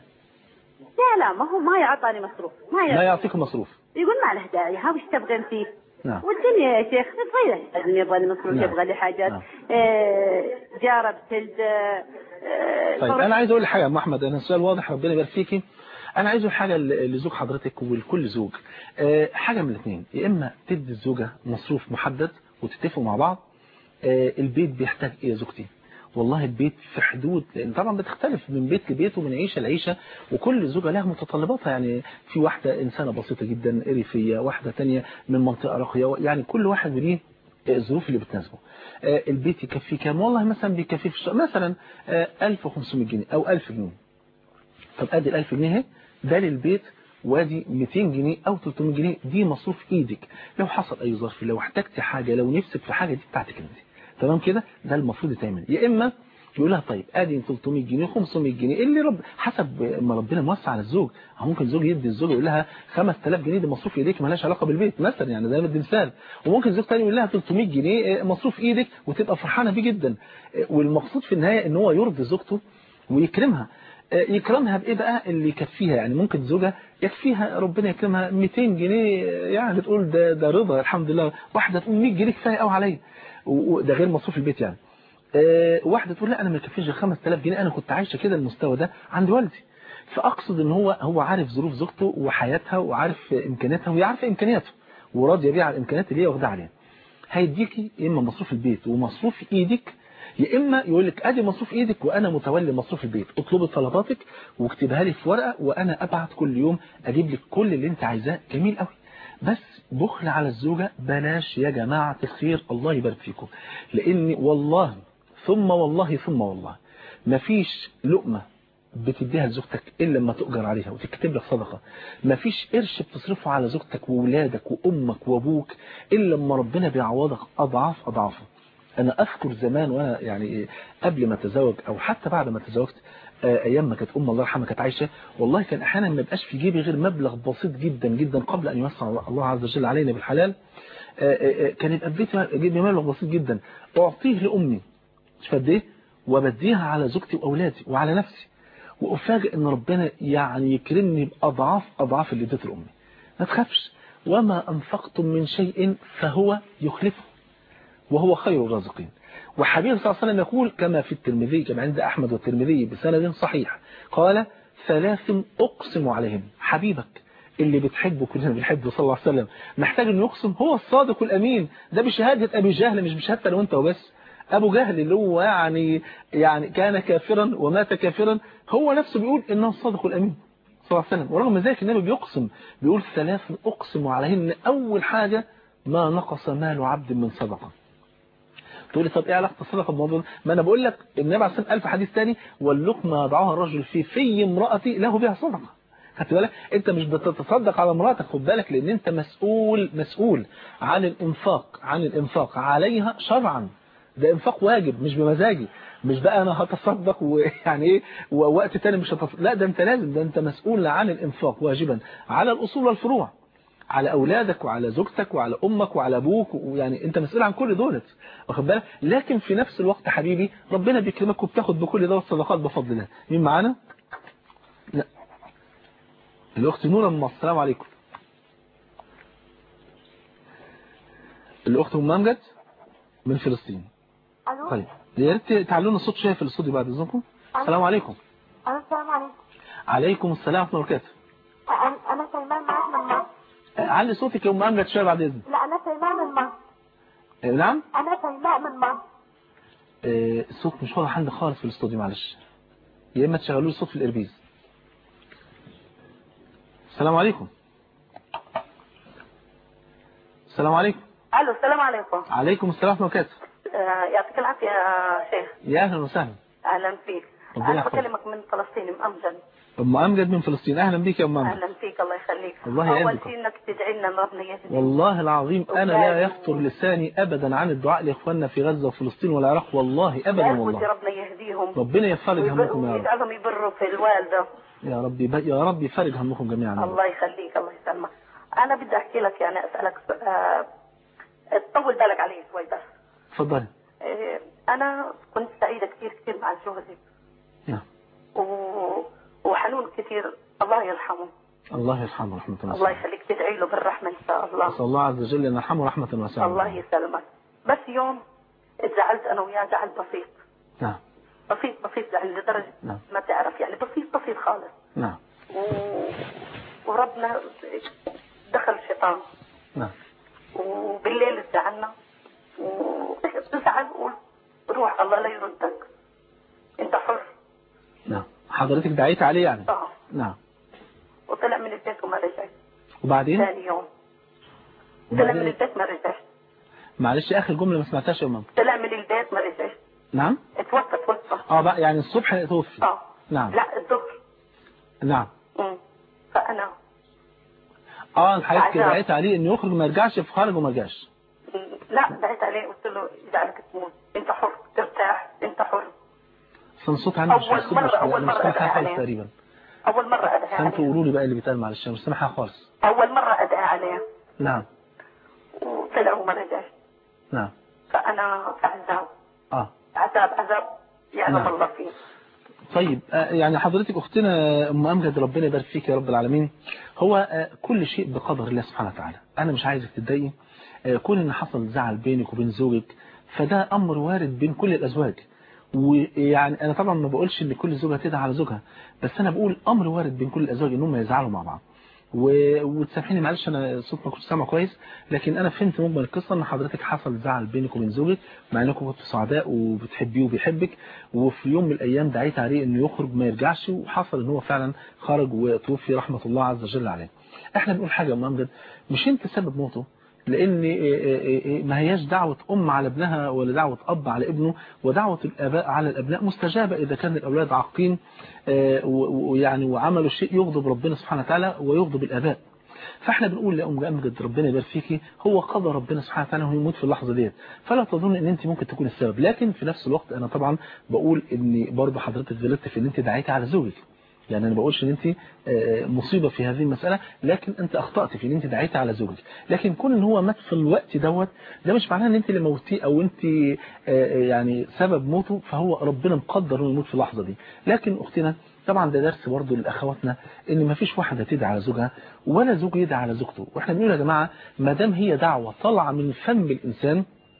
لا لا ما هو ما يعطاني مصروف ما لا يعطاني يعطيك مصروف يقول ما له داعي ها وش تبغين فيه نعم والدنيا يا شيخ صغيرة لازم يبغى لي مصروف نعم. يبغى لي حاجات نعم. آه، جارة بتلد آه، آه، طيب فرق- انا عايز اقول لك حاجه يا ام احمد انا السؤال واضح ربنا يبارك فيكي انا عايز اقول حاجه ل- لزوج حضرتك ولكل زوج آه، حاجه من الاثنين يا اما تدي الزوجه مصروف محدد وتتفقوا مع بعض آه، البيت بيحتاج ايه يا زوجتي والله البيت في حدود لان طبعا بتختلف من بيت لبيت ومن عيشه لعيشه وكل زوجه لها متطلباتها يعني في واحده انسانه بسيطه جدا ريفيه واحده تانية من منطقه راقيه يعني كل واحد وليه الظروف اللي بتناسبه آه، البيت يكفي كام والله مثلا بيكفي في الشهر مثلا آه، 1500 جنيه او 1000 جنيه طب ادي ال 1000 جنيه اهي ده للبيت وادي 200 جنيه او 300 جنيه دي مصروف ايدك لو حصل اي ظرف لو احتجتي حاجه لو نفسك في حاجه دي بتاعتك انت تمام كده ده المفروض يتعمل يا اما يقول لها طيب ادي 300 جنيه 500 جنيه اللي رب حسب ما ربنا موسع على الزوج أو ممكن زوج يدي الزوج يقول لها 5000 جنيه دي مصروف ايديك مالهاش علاقه بالبيت مثلا يعني ده بدي مثال وممكن زوج تاني يقول لها 300 جنيه مصروف ايدك وتبقى فرحانه بيه جدا والمقصود في النهايه ان هو يرضي زوجته ويكرمها يكرمها بايه بقى اللي يكفيها يعني ممكن زوجها يكفيها ربنا يكرمها 200 جنيه يعني تقول ده ده رضا الحمد لله واحده تقول 100 جنيه كفايه قوي عليا وده غير مصروف البيت يعني أه واحده تقول لا انا ما يكفيش غير 5000 جنيه انا كنت عايشه كده المستوى ده عند والدي فاقصد ان هو هو عارف ظروف زوجته وحياتها وعارف امكانياتها وهي عارفه امكانياته وراضيه بيها على الامكانيات اللي هي واخدها عليها هيديكي اما مصروف البيت ومصروف ايدك يا اما يقول لك ادي مصروف ايدك وانا متولي مصروف البيت اطلبي طلباتك واكتبها لي في ورقه وانا ابعت كل يوم اجيب لك كل اللي انت عايزاه جميل قوي بس بخل على الزوجة بلاش يا جماعة الخير الله يبارك فيكم لان والله ثم والله ثم والله مفيش لقمة بتديها لزوجتك إلا لما تؤجر عليها وتكتب لك صدقة مفيش قرش بتصرفه على زوجتك وولادك وأمك وأبوك إلا لما ربنا بيعوضك أضعاف أضعافه أنا أذكر زمان وأنا يعني قبل ما أتزوج أو حتى بعد ما تزوجت أيام ما كانت أم الله يرحمها كانت عايشة والله كان أحيانا ما يبقاش في جيبي غير مبلغ بسيط جدا جدا قبل أن يوسع الله عز وجل علينا بالحلال كان يبقى في جيبي مبلغ بسيط جدا أعطيه لأمي مش قد إيه وبديها على زوجتي وأولادي وعلى نفسي وأفاجئ أن ربنا يعني يكرمني بأضعاف أضعاف اللي اديته لأمي ما تخافش وما أنفقتم من شيء فهو يخلفه وهو خير الرازقين وحبيب صلى الله عليه وسلم يقول كما في الترمذي كما عند أحمد والترمذي بسند صحيح قال ثلاث أقسم عليهم حبيبك اللي بتحبه كلنا بنحبه صلى الله عليه وسلم محتاج انه يقسم هو الصادق الأمين ده بشهادة أبي جهل مش بشهادة لو أنت وبس أبو جهل اللي هو يعني يعني كان كافرا ومات كافرا هو نفسه بيقول إنه الصادق الأمين صلى الله عليه وسلم ورغم ذلك النبي بيقسم بيقول ثلاث أقسم عليهن أول حاجة ما نقص مال عبد من صدقة تقول لي طب ايه علاقه الصدقه بالموضوع ما انا بقول لك النبي عليه الصلاه والسلام حديث ثاني واللقمه يضعها الرجل في في امرأتي له بها صدقه خدت بالك انت مش بتتصدق على مراتك خد بالك لان انت مسؤول مسؤول عن الانفاق عن الانفاق عليها شرعا ده انفاق واجب مش بمزاجي مش بقى انا هتصدق ويعني ايه ووقت تاني مش هتصدق لا ده انت لازم ده انت مسؤول عن الانفاق واجبا على الاصول والفروع على اولادك وعلى زوجتك وعلى امك وعلى ابوك ويعني انت مسؤول عن كل دولت واخد بالك لكن في نفس الوقت حبيبي ربنا بيكرمك وبتاخد بكل ده الصدقات بفضل الله مين معانا لا الاخت نوره من مصر السلام عليكم الاخت ام امجد من فلسطين الو طيب يا ريت تعلونا الصوت شويه في الاستوديو بعد اذنكم السلام عليكم الو السلام عليكم عليكم السلام ورحمه الله وبركاته أنا- انا سلمان معاك من مصر علي صوتك يا ام امجد شويه بعد اذنك لا انا سلمان من مصر آه، نعم انا سلمان من مصر آه، الصوت مش واضح عندي خالص في الاستوديو معلش يا اما تشغلوا لي الصوت في الاربيز السلام عليكم السلام عليكم الو السلام عليكم عليكم السلام ورحمه الله وبركاته آه، يعطيك العافيه يا شيخ يا اهلا وسهلا اهلا فيك ربنا انا يحفظك. بكلمك من فلسطين ام امجد ام امجد من فلسطين اهلا بيك يا ام امجد اهلا فيك الله يخليك الله اول يعزك. شيء انك تدعي لنا ان ربنا يهديك والله العظيم انا لا يخطر لساني ابدا عن الدعاء لاخواننا في غزه وفلسطين والعراق والله ابدا لا ودي والله ربنا يهديهم ربنا يفرج ويب- همكم يا رب ويجعلهم يبروا في الوالده يا رب يا رب يفرج همكم جميعا يا رب. الله يخليك الله يسلمك انا بدي احكي لك يعني اسالك س- آه، تطول بالك علي شوي بس اتفضلي آه، انا كنت سعيده كثير كثير مع جوزي نعم و... وحنون كثير الله يرحمه الله يرحمه رحمه الله الله يخليك تدعي له بالرحمه ان شاء الله نسال الله عز وجل ان يرحمه رحمه واسعه الله يسلمك بس يوم اتزعلت انا وياه زعل بسيط نعم بسيط بسيط زعل لدرجه نعم. ما تعرف يعني بسيط بسيط خالص نعم و... وربنا دخل الشيطان نعم وبالليل زعلنا وبزعل وقول روح الله لا يردك انت حر نعم حضرتك دعيت عليه يعني اه نعم وطلع من البيت وما رجع وبعدين ثاني يوم طلع من وبعدين البيت ما رجعش معلش اخر جمله ما سمعتهاش يا ماما طلع من البيت ما رجعش نعم اتوفى توفى اه بقى يعني الصبح توفي اه نعم لا الظهر نعم مم. فانا اه حضرتك عذاب. دعيت عليه انه يخرج ما يرجعش في خارج وما رجعش مم. لا دعيت عليه قلت له جعلك تموت انت حر ترتاح انت حر بس أنا الصوت عندي مش أول الصوت مرة- مش أول مش مرة سامع حاجة أدعي خالص عليه. تقريبا أول مرة أدعي فأنتوا عليه قولوا لي بقى اللي بيتقال معلش أنا مش سامع حاجة خالص أول مرة أدعي عليه نعم وطلع وما نجاش نعم فأنا عذاب آه عذاب عذاب يعلم نعم. الله فيه طيب آه، يعني حضرتك أختنا أم أمجد ربنا يبارك فيك يا رب العالمين هو آه، كل شيء بقدر الله سبحانه وتعالى أنا مش عايزك تتضايقي آه، كون إن حصل زعل بينك وبين زوجك فده أمر وارد بين كل الأزواج ويعني أنا طبعا ما بقولش إن كل زوجة تدعى على زوجها بس أنا بقول أمر وارد بين كل الأزواج إنهم يزعلوا مع بعض و- وتسامحيني معلش انا الصوت ما كنتش سامعه كويس لكن انا فهمت مجمل القصه ان حضرتك حصل زعل بينك وبين زوجك مع انكم كنتوا سعداء وبتحبيه وبيحبك وفي يوم من الايام دعيت عليه انه يخرج ما يرجعش وحصل ان هو فعلا خرج وتوفي رحمه الله عز وجل عليه احنا بنقول حاجه يا ام امجد مش انت سبب موته لان إيه إيه إيه ما هياش دعوه ام على ابنها ولا دعوه اب على ابنه ودعوه الاباء على الابناء مستجابه اذا كان الاولاد عاقين آه، و- ويعني وعملوا شيء يغضب ربنا سبحانه وتعالى ويغضب الاباء فاحنا بنقول لأم أمجد ربنا يبارك فيكي هو قضى ربنا سبحانه وتعالى وهو يموت في اللحظة ديت فلا تظن ان انت ممكن تكون السبب لكن في نفس الوقت انا طبعا بقول ان برضه حضرتك غلطت في ان انت دعيتي على زوجك يعني انا بقولش ان انت آه، مصيبة في هذه المسألة لكن انت اخطأت في ان انت دعيتي على زوجك لكن كون ان هو مات في الوقت دوت ده مش معناه ان انت اللي موتيه او انت آه، آه، يعني سبب موته فهو ربنا مقدر انه يموت في اللحظة دي لكن اختنا طبعا ده درس برضه لاخواتنا ان ما فيش واحده تدعي على زوجها ولا زوج يدعي على زوجته واحنا بنقول يا جماعه ما دام هي دعوه طالعه من فم الانسان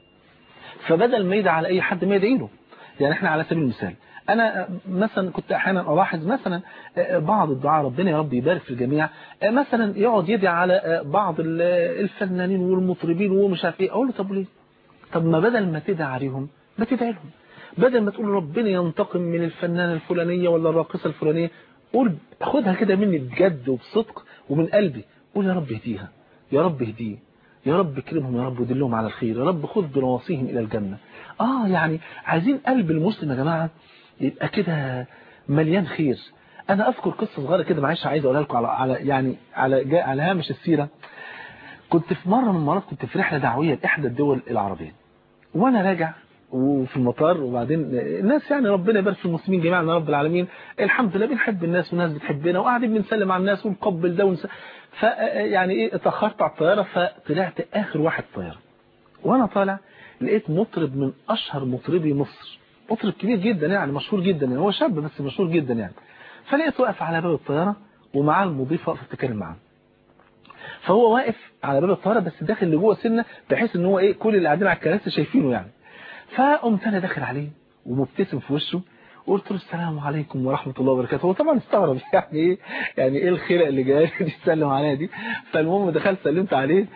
فبدل ما يدعي على اي حد ما يدعي له يعني احنا على سبيل المثال انا مثلا كنت احيانا الاحظ مثلا بعض الدعاء ربنا يا رب يبارك في الجميع مثلا يقعد يدعي على بعض الفنانين والمطربين ومش عارف ايه اقول له طب ليه طب ما بدل ما تدعي عليهم ما تدعي لهم بدل ما تقول ربنا ينتقم من الفنانة الفلانية ولا الراقصة الفلانية قول خدها كده مني بجد وبصدق ومن قلبي قول يا رب اهديها يا رب اهديه يا رب اكرمهم يا رب ودلهم على الخير يا رب خذ بنواصيهم إلى الجنة آه يعني عايزين قلب المسلم يا جماعة يبقى كده مليان خير أنا أذكر قصة صغيرة كده معلش عايز أقولها لكم على, على يعني على جا على هامش السيرة كنت في مرة من المرات كنت في رحلة دعوية لإحدى الدول العربية وأنا راجع وفي المطار وبعدين الناس يعني ربنا يبارك في المسلمين جميعا يا رب العالمين الحمد لله بنحب الناس والناس بتحبنا وقاعدين بنسلم على الناس ونقبل ده ونس... ف يعني ايه اتاخرت على الطياره فطلعت اخر واحد طياره وانا طالع لقيت مطرب من اشهر مطربي مصر مطرب كبير جدا يعني مشهور جدا يعني هو شاب بس مشهور جدا يعني فلقيته واقف على باب الطياره ومعاه المضيف واقف تتكلم معاه فهو واقف على باب الطياره بس داخل لجوه سنه بحيث ان هو ايه كل اللي قاعدين على الكراسي شايفينه يعني فقمت انا داخل عليه ومبتسم في وشه وقلت له السلام عليكم ورحمة الله وبركاته هو طبعا استغرب يعني ايه يعني ايه الخيرة اللي جايه دي تسلم عليها دي فالمهم دخلت سلمت عليه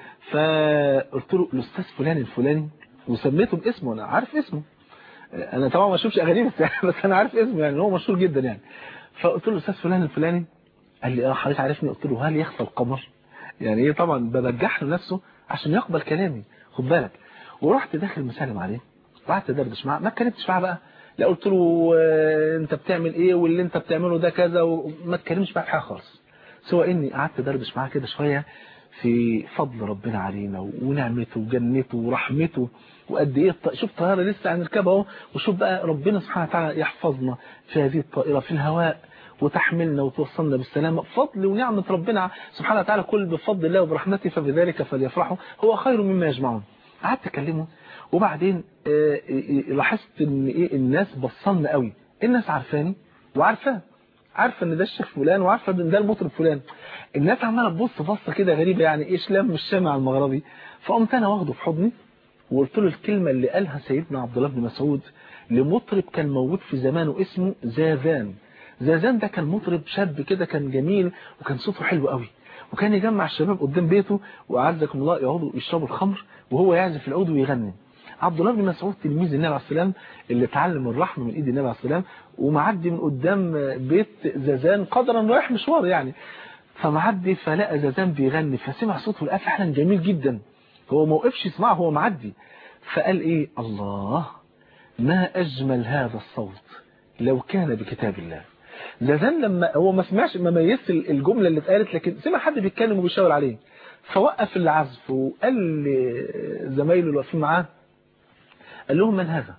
فقلت له الاستاذ فلان الفلاني وسميته باسمه انا عارف اسمه انا طبعا ما اشوفش اغانيه بس بس انا عارف اسمه يعني هو مشهور جدا يعني فقلت له الاستاذ فلان الفلاني قال لي اه حضرتك عارفني قلت له هل يخفى القمر يعني ايه طبعا ببجح له نفسه عشان يقبل كلامي خد بالك ورحت داخل مسلم عليه وقعدت ادردش معاه ما اتكلمتش معاه بقى لا قلت له انت بتعمل ايه واللي انت بتعمله ده كذا وما اتكلمش معاه في حاجه خالص سوى اني قعدت ادردش معاه كده شويه في فضل ربنا علينا ونعمته وجنته ورحمته وقد ايه الط... شوف طياره لسه هنركبها اهو وشوف بقى ربنا سبحانه وتعالى يحفظنا في هذه الطائره في الهواء وتحملنا وتوصلنا بالسلامة فضل ونعمة ربنا سبحانه وتعالى كل بفضل الله وبرحمته فبذلك فليفرحوا هو خير مما يجمعون قعدت اكلمه وبعدين لاحظت ان ايه الناس بصلنا قوي الناس عارفاني وعارفاه عارفه ان ده الشيخ فلان وعارفه ان ده المطرب فلان الناس عماله تبص بصه كده غريبه يعني ايش لام مش سامع المغربي فقمت انا واخده في حضني وقلت له الكلمه اللي قالها سيدنا عبد الله بن مسعود لمطرب كان موجود في زمانه اسمه زاذان زازان ده كان مطرب شاب كده كان جميل وكان صوته حلو قوي وكان يجمع الشباب قدام بيته وأعزكم الله يقعدوا يشربوا الخمر وهو يعزف العود ويغني عبد الله بن مسعود تلميذ النبي عليه السلام اللي اتعلم الرحمه من ايد النبي عليه السلام ومعدي من قدام بيت زازان قدرا رايح مشوار يعني فمعدي فلقى زازان بيغني فسمع صوته لقاه فعلا جميل جدا هو ما وقفش يسمعه هو معدي فقال ايه الله ما اجمل هذا الصوت لو كان بكتاب الله زازان لما هو ما سمعش ما ميزش الجملة اللي اتقالت لكن سمع حد بيتكلم وبيشاور عليه فوقف العزف وقال لزمايله اللي واقفين معاه قال لهم من هذا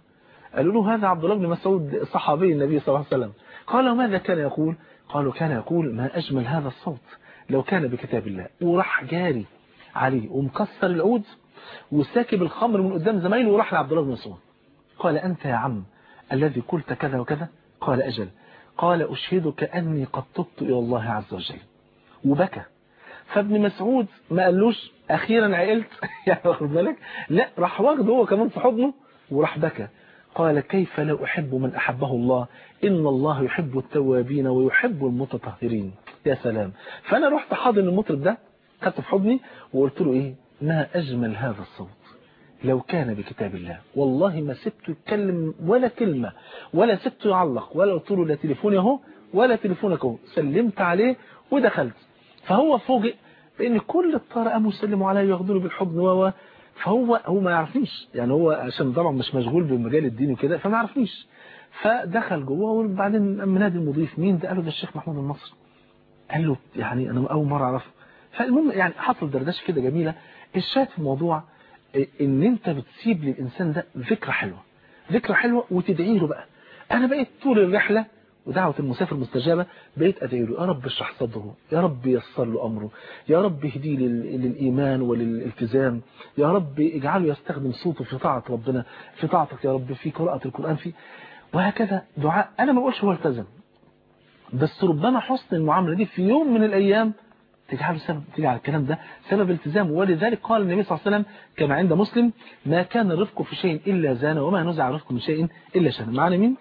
قالوا له هذا عبد الله بن مسعود صحابي النبي صلى الله عليه وسلم قال وماذا كان يقول قالوا كان يقول ما أجمل هذا الصوت لو كان بكتاب الله وراح جاري عليه ومكسر العود وساكب الخمر من قدام زمايله وراح لعبد الله بن مسعود قال أنت يا عم الذي قلت كذا وكذا قال أجل قال أشهدك أني قد تبت إلى الله عز وجل وبكى فابن مسعود ما قالوش أخيرا عقلت يعني واخد بالك لا راح واخده هو كمان في حضنه وراح بكى قال كيف لا أحب من أحبه الله إن الله يحب التوابين ويحب المتطهرين يا سلام فأنا رحت حاضن المطرب ده خدته في حضني وقلت له إيه ما أجمل هذا الصوت لو كان بكتاب الله والله ما سبته يتكلم ولا كلمة ولا سبته يعلق ولا قلت له لا تليفوني اهو ولا تليفونك اهو سلمت عليه ودخلت فهو فوجئ بان كل الطارة قاموا يسلموا عليه وياخدوا له بالحضن و فهو هو ما يعرفنيش يعني هو عشان طبعا مش مشغول بالمجال الديني وكده فما يعرفنيش فدخل جوه وبعدين اما نادي المضيف مين ده قال له ده الشيخ محمود المصري قال له يعني انا اول مره اعرفه فالمهم يعني حصل دردشه كده جميله الشاهد في الموضوع ان انت بتسيب للانسان ده ذكرى حلوه ذكرى حلوه وتدعي له بقى انا بقيت طول الرحله ودعوة المسافر مستجابة بقيت أدعي له يا رب اشرح صدره يا رب يسر له أمره يا رب اهديه لل- للإيمان وللالتزام يا رب اجعله يستخدم صوته في طاعة ربنا في طاعتك يا رب في قراءة القرآن في وهكذا دعاء أنا ما بقولش هو التزم بس ربما حسن المعاملة دي في يوم من الأيام تجعله سبب تجعل الكلام ده سبب التزامه ولذلك قال النبي صلى الله عليه وسلم كما عند مسلم ما كان الرفق في شيء إلا زان وما نزع الرفق من شيء إلا شان معنا مين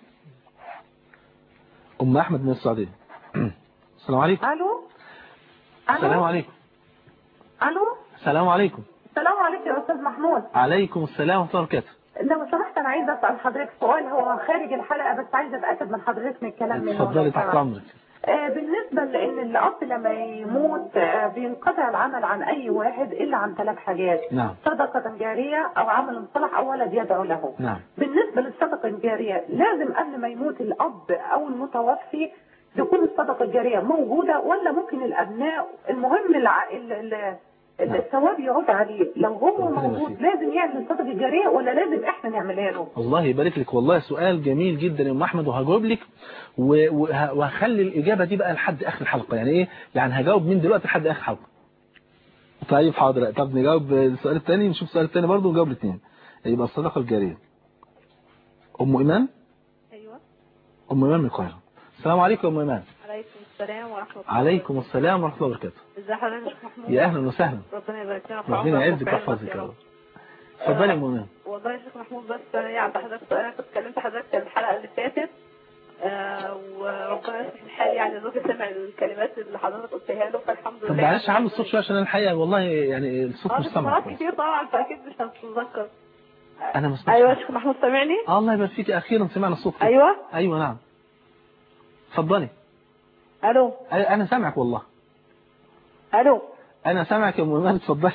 أم أحمد من السعودية السلام عليكم الو السلام الو عليكم الو السلام عليكم السلام عليكم يا استاذ محمود عليكم السلام ورحمة الله وبركاته لو سمحت انا عايزه اسال حضرتك سؤال هو خارج الحلقه بس عايزه اتاكد من حضرتك من الكلام اللي اتفضلي هو تحت طبعاً. أمرك آه، بالنسبة لأن الأب لما يموت آه، بينقطع العمل عن أي واحد إلا عن ثلاث حاجات نعم صدقة جارية أو عمل صالح أو ولد يدعو له نعم بالنسبة للصدقة الجارية لازم قبل ما يموت الأب أو المتوفي تكون الصدقة الجارية موجودة ولا ممكن الأبناء المهم الع... ال... ال... نعم. الثواب يعود عليه لو هو ربنا موجود يبارك لازم يعمل الصدقة الجارية ولا لازم إحنا نعملها له الله يبارك لك والله سؤال جميل جدا يا ام احمد وهجاوب لك و- وه- وهخلي الاجابه دي بقى لحد اخر الحلقه يعني ايه يعني هجاوب من دلوقتي لحد اخر الحلقه طيب حاضر طب نجاوب السؤال الثاني نشوف السؤال الثاني برضه ونجاوب الاثنين يبقى الصدقه الجاريه ام ايمان ايوه ام ايمان من القاهره السلام عليكم يا ام ايمان عليكم السلام ورحمه الله عليكم السلام ورحمه الله وبركاته ازي حضرتك يا شيخ محمود يا اهلا وسهلا ربنا يبارك لنا في ربنا عمرك يعزك وفي علمك ويحفظك يا يا رب. رب اتفضلي يا ام ايمان والله يا شيخ محمود بس انا يعني حضرتك سؤال انا كنت كلمت حضرتك الحلقه اللي فاتت آه وربنا يصلح الحال يعني زوجي سمع الكلمات اللي حضرتك قلتها له فالحمد طب لله معلش يعني علوا الصوت شويه عشان انا الحقيقه والله يعني الصوت اه مش بس سامع مرات كويس. كتير طبعا فاكيد مش هتتذكر انا ما سمعتش ايوه يا شيخ محمود سامعني آه، الله يبارك فيك اخيرا سمعنا الصوت كده. ايوه ايوه نعم اتفضلي الو أي- انا سامعك والله الو انا سامعك يا ام ايمان اتفضلي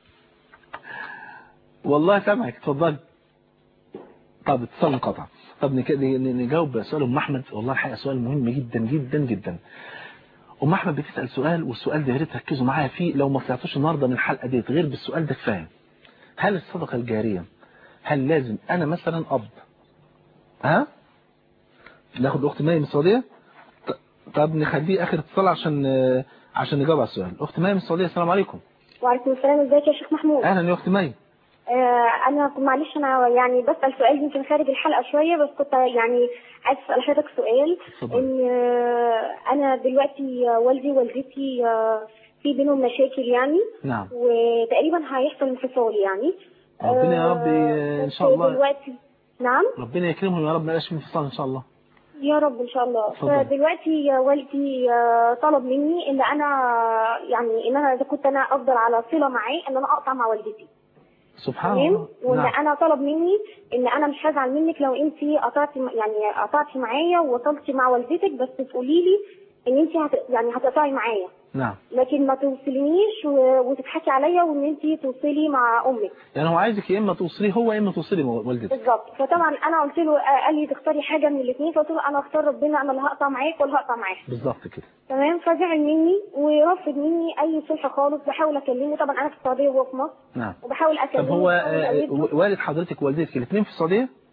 والله سامعك اتفضلي طب اتصال انقطع طب نك- ن- نجاوب سؤال ام احمد والله الحقيقه سؤال مهم جدا جدا جدا ام احمد بتسال سؤال والسؤال ده يا ريت تركزوا معايا فيه لو ما طلعتوش النهارده من الحلقه ديت غير بالسؤال ده كفايه هل الصدقه الجاريه هل لازم انا مثلا اب ها ناخد اخت ماي من السعوديه ط- طب نخليه اخر اتصال عشان آه، عشان نجاوب على السؤال اخت ماي من السعوديه السلام عليكم وعليكم السلام ازيك يا شيخ محمود اهلا يا اخت ماي آه انا معلش انا يعني بسال سؤال يمكن خارج الحلقه شويه بس كنت يعني عايز اسال حضرتك سؤال اتفضل. ان آه انا دلوقتي آه، والدي ووالدتي آه في بينهم مشاكل يعني نعم وتقريبا هيحصل انفصال يعني ربنا يا رب آه، ان شاء بس الله دلوقتي نعم ربنا يكرمهم يا رب ما يبقاش في انفصال ان شاء الله يا رب ان شاء الله اتفضل. فدلوقتي والدي آه، طلب مني ان انا يعني ان انا اذا كنت انا افضل على صله معاه ان انا اقطع مع والدتي سبحان تمام الله وان نعم انا طلب مني ان انا مش هزعل منك لو انت قطعتي يعني قطعتي معايا ووصلتي مع والدتك بس تقولي لي ان انت هت يعني هتقطعي معايا نعم لكن ما توصلنيش و... وتضحكي عليا وان انت توصلي مع امك يعني هو عايزك يا اما توصلي هو يا اما توصلي والدتك بالظبط فطبعا انا قلت له آه، قال لي تختاري حاجه من الاثنين فقلت له انا اختار ربنا انا اللي هقطع معاك ولا هقطع معاه بالظبط كده تمام فزعل مني ورفض مني اي صلح خالص بحاول اكلمه طبعا انا في السعوديه وهو في مصر نعم وبحاول اكلمه طب هو وبحاول آه، أقابله. والد حضرتك ووالدتك الاثنين في السعوديه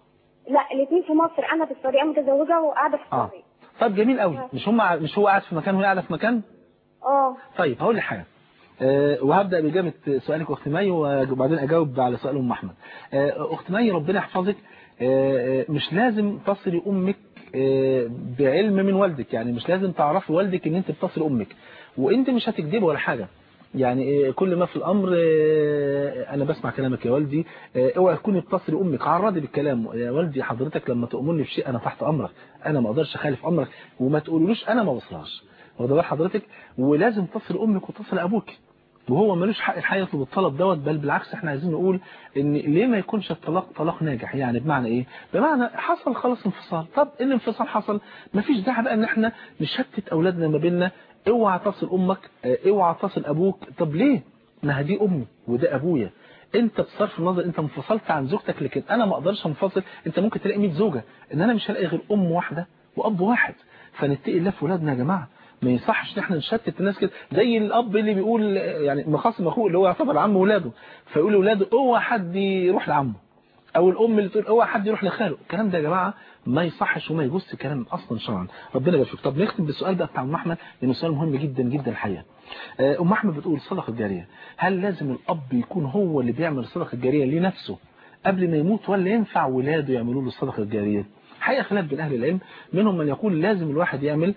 لا الاثنين في مصر انا في السعوديه متزوجه وقاعده في اه السعوديه طب جميل قوي مش هم مش هو قاعد في مكان وهي قاعده في مكان اه طيب هقول لك حاجه أه وهبدا باجابه سؤالك اخت مي وبعدين اجاوب على سؤال ام احمد أه اخت مي ربنا يحفظك أه مش لازم تصلي امك أه بعلم من والدك يعني مش لازم تعرفي والدك ان انت بتصلي امك وانت مش هتكذبي ولا حاجه يعني إيه كل ما في الامر إيه انا بسمع كلامك يا والدي إيه اوعى تكوني بتصلي امك عرضي بالكلام يا والدي حضرتك لما تؤمرني بشيء انا تحت امرك انا ما اقدرش اخالف امرك وما تقولولوش انا ما بصلاش واخد بال حضرتك ولازم تصل امك وتصل ابوك وهو ملوش حق الحقيقه يطلب الطلب دوت بل بالعكس احنا عايزين نقول ان ليه ما يكونش الطلاق طلاق ناجح يعني بمعنى ايه بمعنى حصل خلاص انفصال طب الانفصال حصل مفيش داعي بقى ان احنا نشتت اولادنا ما بيننا اوعى تصل امك اوعى تصل ابوك طب ليه ما دي امي وده ابويا انت بصرف النظر انت انفصلت عن زوجتك لكن انا ما اقدرش انفصل انت ممكن تلاقي 100 زوجه ان انا مش هلاقي غير ام واحده واب واحد فنتقي الله في ولادنا يا جماعه ما يصحش ان احنا نشتت الناس كده زي الاب اللي بيقول يعني مخاصم اخوه اللي هو يعتبر عم اولاده فيقول لاولاده اوعى حد يروح لعمه او الام اللي تقول اوعى حد يروح لخاله الكلام ده يا جماعه ما يصحش وما يجوزش كلام اصلا شرعا ربنا يبارك فيك طب نختم بالسؤال ده بتاع ام احمد لانه سؤال مهم جدا جدا الحقيقه ام احمد بتقول صدقه الجاريه هل لازم الاب يكون هو اللي بيعمل الصدقه الجاريه لنفسه قبل ما يموت ولا ينفع ولاده يعملوا له الصدقه الجاريه حقيقه خلاف بين اهل العلم منهم من يقول لازم الواحد يعمل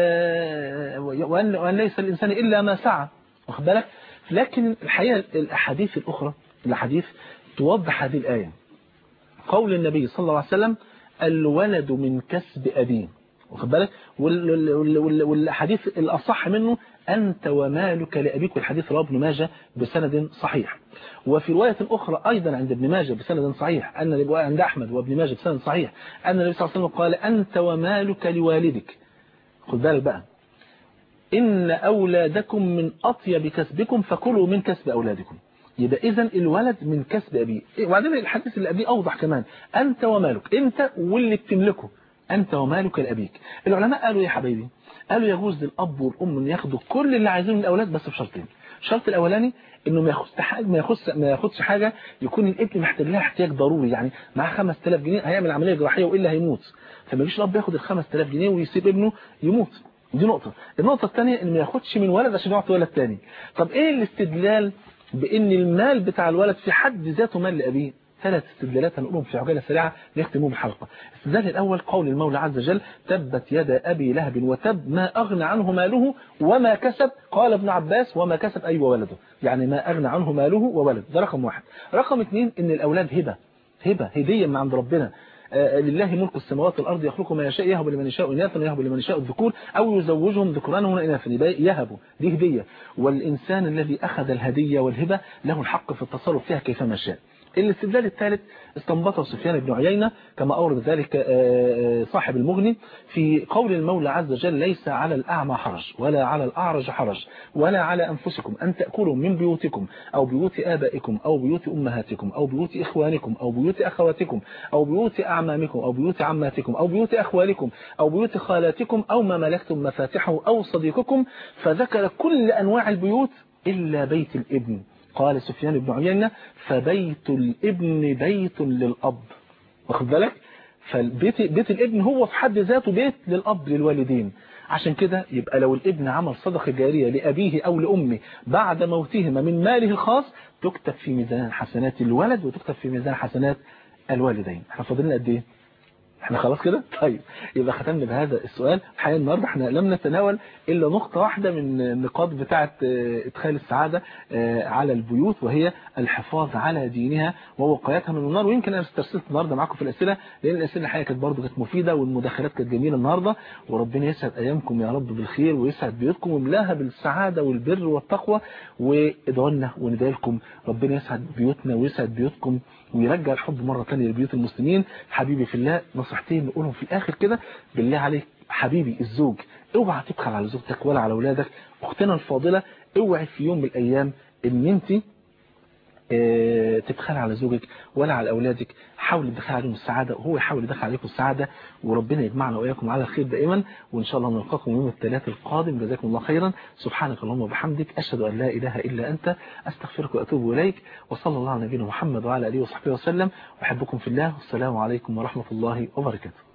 وان ليس الانسان الا ما سعى واخد بالك لكن الحقيقه الاحاديث الاخرى الاحاديث توضح هذه الايه قول النبي صلى الله عليه وسلم الولد من كسب أبيه واخد بالك والحديث الأصح منه أنت ومالك لأبيك والحديث رواه ابن ماجه بسند صحيح وفي رواية أخرى أيضا عند ابن ماجه بسند صحيح أن عند أحمد وابن ماجه بسند صحيح أن النبي صلى الله عليه وسلم قال أنت ومالك لوالدك خد بالك بقى إن أولادكم من أطيب كسبكم فكلوا من كسب أولادكم يبقى إذا الولد من كسب أبيه وبعدين الحديث اللي أبيه أوضح كمان أنت ومالك أنت واللي بتملكه أنت ومالك لأبيك العلماء قالوا يا حبيبي قالوا يجوز للأب والأم أن ياخدوا كل اللي عايزينه من الأولاد بس بشرطين الشرط الأولاني إنه ما ياخدش حاجة ما ياخدش ما ياخدش حاجة يكون الابن محتاج لها احتياج ضروري يعني معاه 5000 جنيه هيعمل عملية جراحية وإلا هيموت فما يجيش الأب ياخد ال 5000 جنيه ويسيب ابنه يموت دي نقطة النقطة الثانية إنه ما ياخدش من ولد عشان يعطي ولد ثاني طب إيه الاستدلال بان المال بتاع الولد في حد ذاته مال لأبيه ثلاث استدلالات هنقولهم في عجالة سريعة نختمهم الحلقة الاستدلال الأول قول المولى عز وجل تبت يد أبي لهب وتب ما أغنى عنه ماله وما كسب قال ابن عباس وما كسب أي وولده يعني ما أغنى عنه ماله وولده ده رقم واحد رقم اثنين ان الأولاد هبة هبة هدية من عند ربنا لله ملك السماوات والأرض يخلق ما يشاء يهب لمن يشاء إناثا ويهب لمن يشاء الذكور أو يزوجهم ذكرانا وإناثا يهبوا دي هدية والإنسان الذي أخذ الهدية والهبة له الحق في التصرف فيها كيفما شاء الاستدلال الثالث استنبطه سفيان بن عيينة كما أورد ذلك صاحب المغني في قول المولى عز وجل ليس على الأعمى حرج ولا على الأعرج حرج ولا على أنفسكم أن تأكلوا من بيوتكم أو بيوت آبائكم أو بيوت أمهاتكم أو بيوت إخوانكم أو بيوت أخواتكم أو بيوت أعمامكم أو بيوت عماتكم أو بيوت أخوالكم أو بيوت خالاتكم أو ما ملكتم مفاتحه أو صديقكم فذكر كل أنواع البيوت إلا بيت الابن قال سفيان بن عيينة فبيت الابن بيت للأب واخد بالك فالبيت بيت الابن هو في حد ذاته بيت للأب للوالدين عشان كده يبقى لو الابن عمل صدقة جارية لأبيه أو لأمه بعد موتهما من ماله الخاص تكتب في ميزان حسنات الولد وتكتب في ميزان حسنات الوالدين احنا فاضلنا قد ايه احنا خلاص كده طيب يبقى ختمنا بهذا السؤال الحقيقه النهارده احنا لم نتناول الا نقطه واحده من النقاط بتاعه ادخال السعاده على البيوت وهي الحفاظ على دينها ووقايتها من النار ويمكن انا استرسلت النهارده معاكم في الاسئله لان الاسئله الحقيقه كانت برضه كانت مفيده والمداخلات كانت جميله النهارده وربنا يسعد ايامكم يا رب بالخير ويسعد بيوتكم ويملاها بالسعاده والبر والتقوى وادعوا لنا وندعي لكم ربنا يسعد بيوتنا ويسعد بيوتكم ويرجع الحب مرة ثانيه لبيوت المسلمين حبيبي في الله نصيحتين نقولهم في الآخر كده بالله عليك حبيبي الزوج اوعى تبخل على زوجتك ولا على اولادك اختنا الفاضلة اوعي في يوم من الايام ان انت آه، تبخلي على زوجك ولا على أولادك حاول تدخل عليهم السعادة وهو يحاول يدخل عليكم السعادة وربنا يجمعنا وإياكم على الخير دائما وإن شاء الله نلقاكم يوم الثلاث القادم جزاكم الله خيرا سبحانك اللهم وبحمدك أشهد أن لا إله إلا أنت أستغفرك وأتوب إليك وصلى الله على نبينا محمد وعلى آله وصحبه وسلم أحبكم في الله والسلام عليكم ورحمة الله وبركاته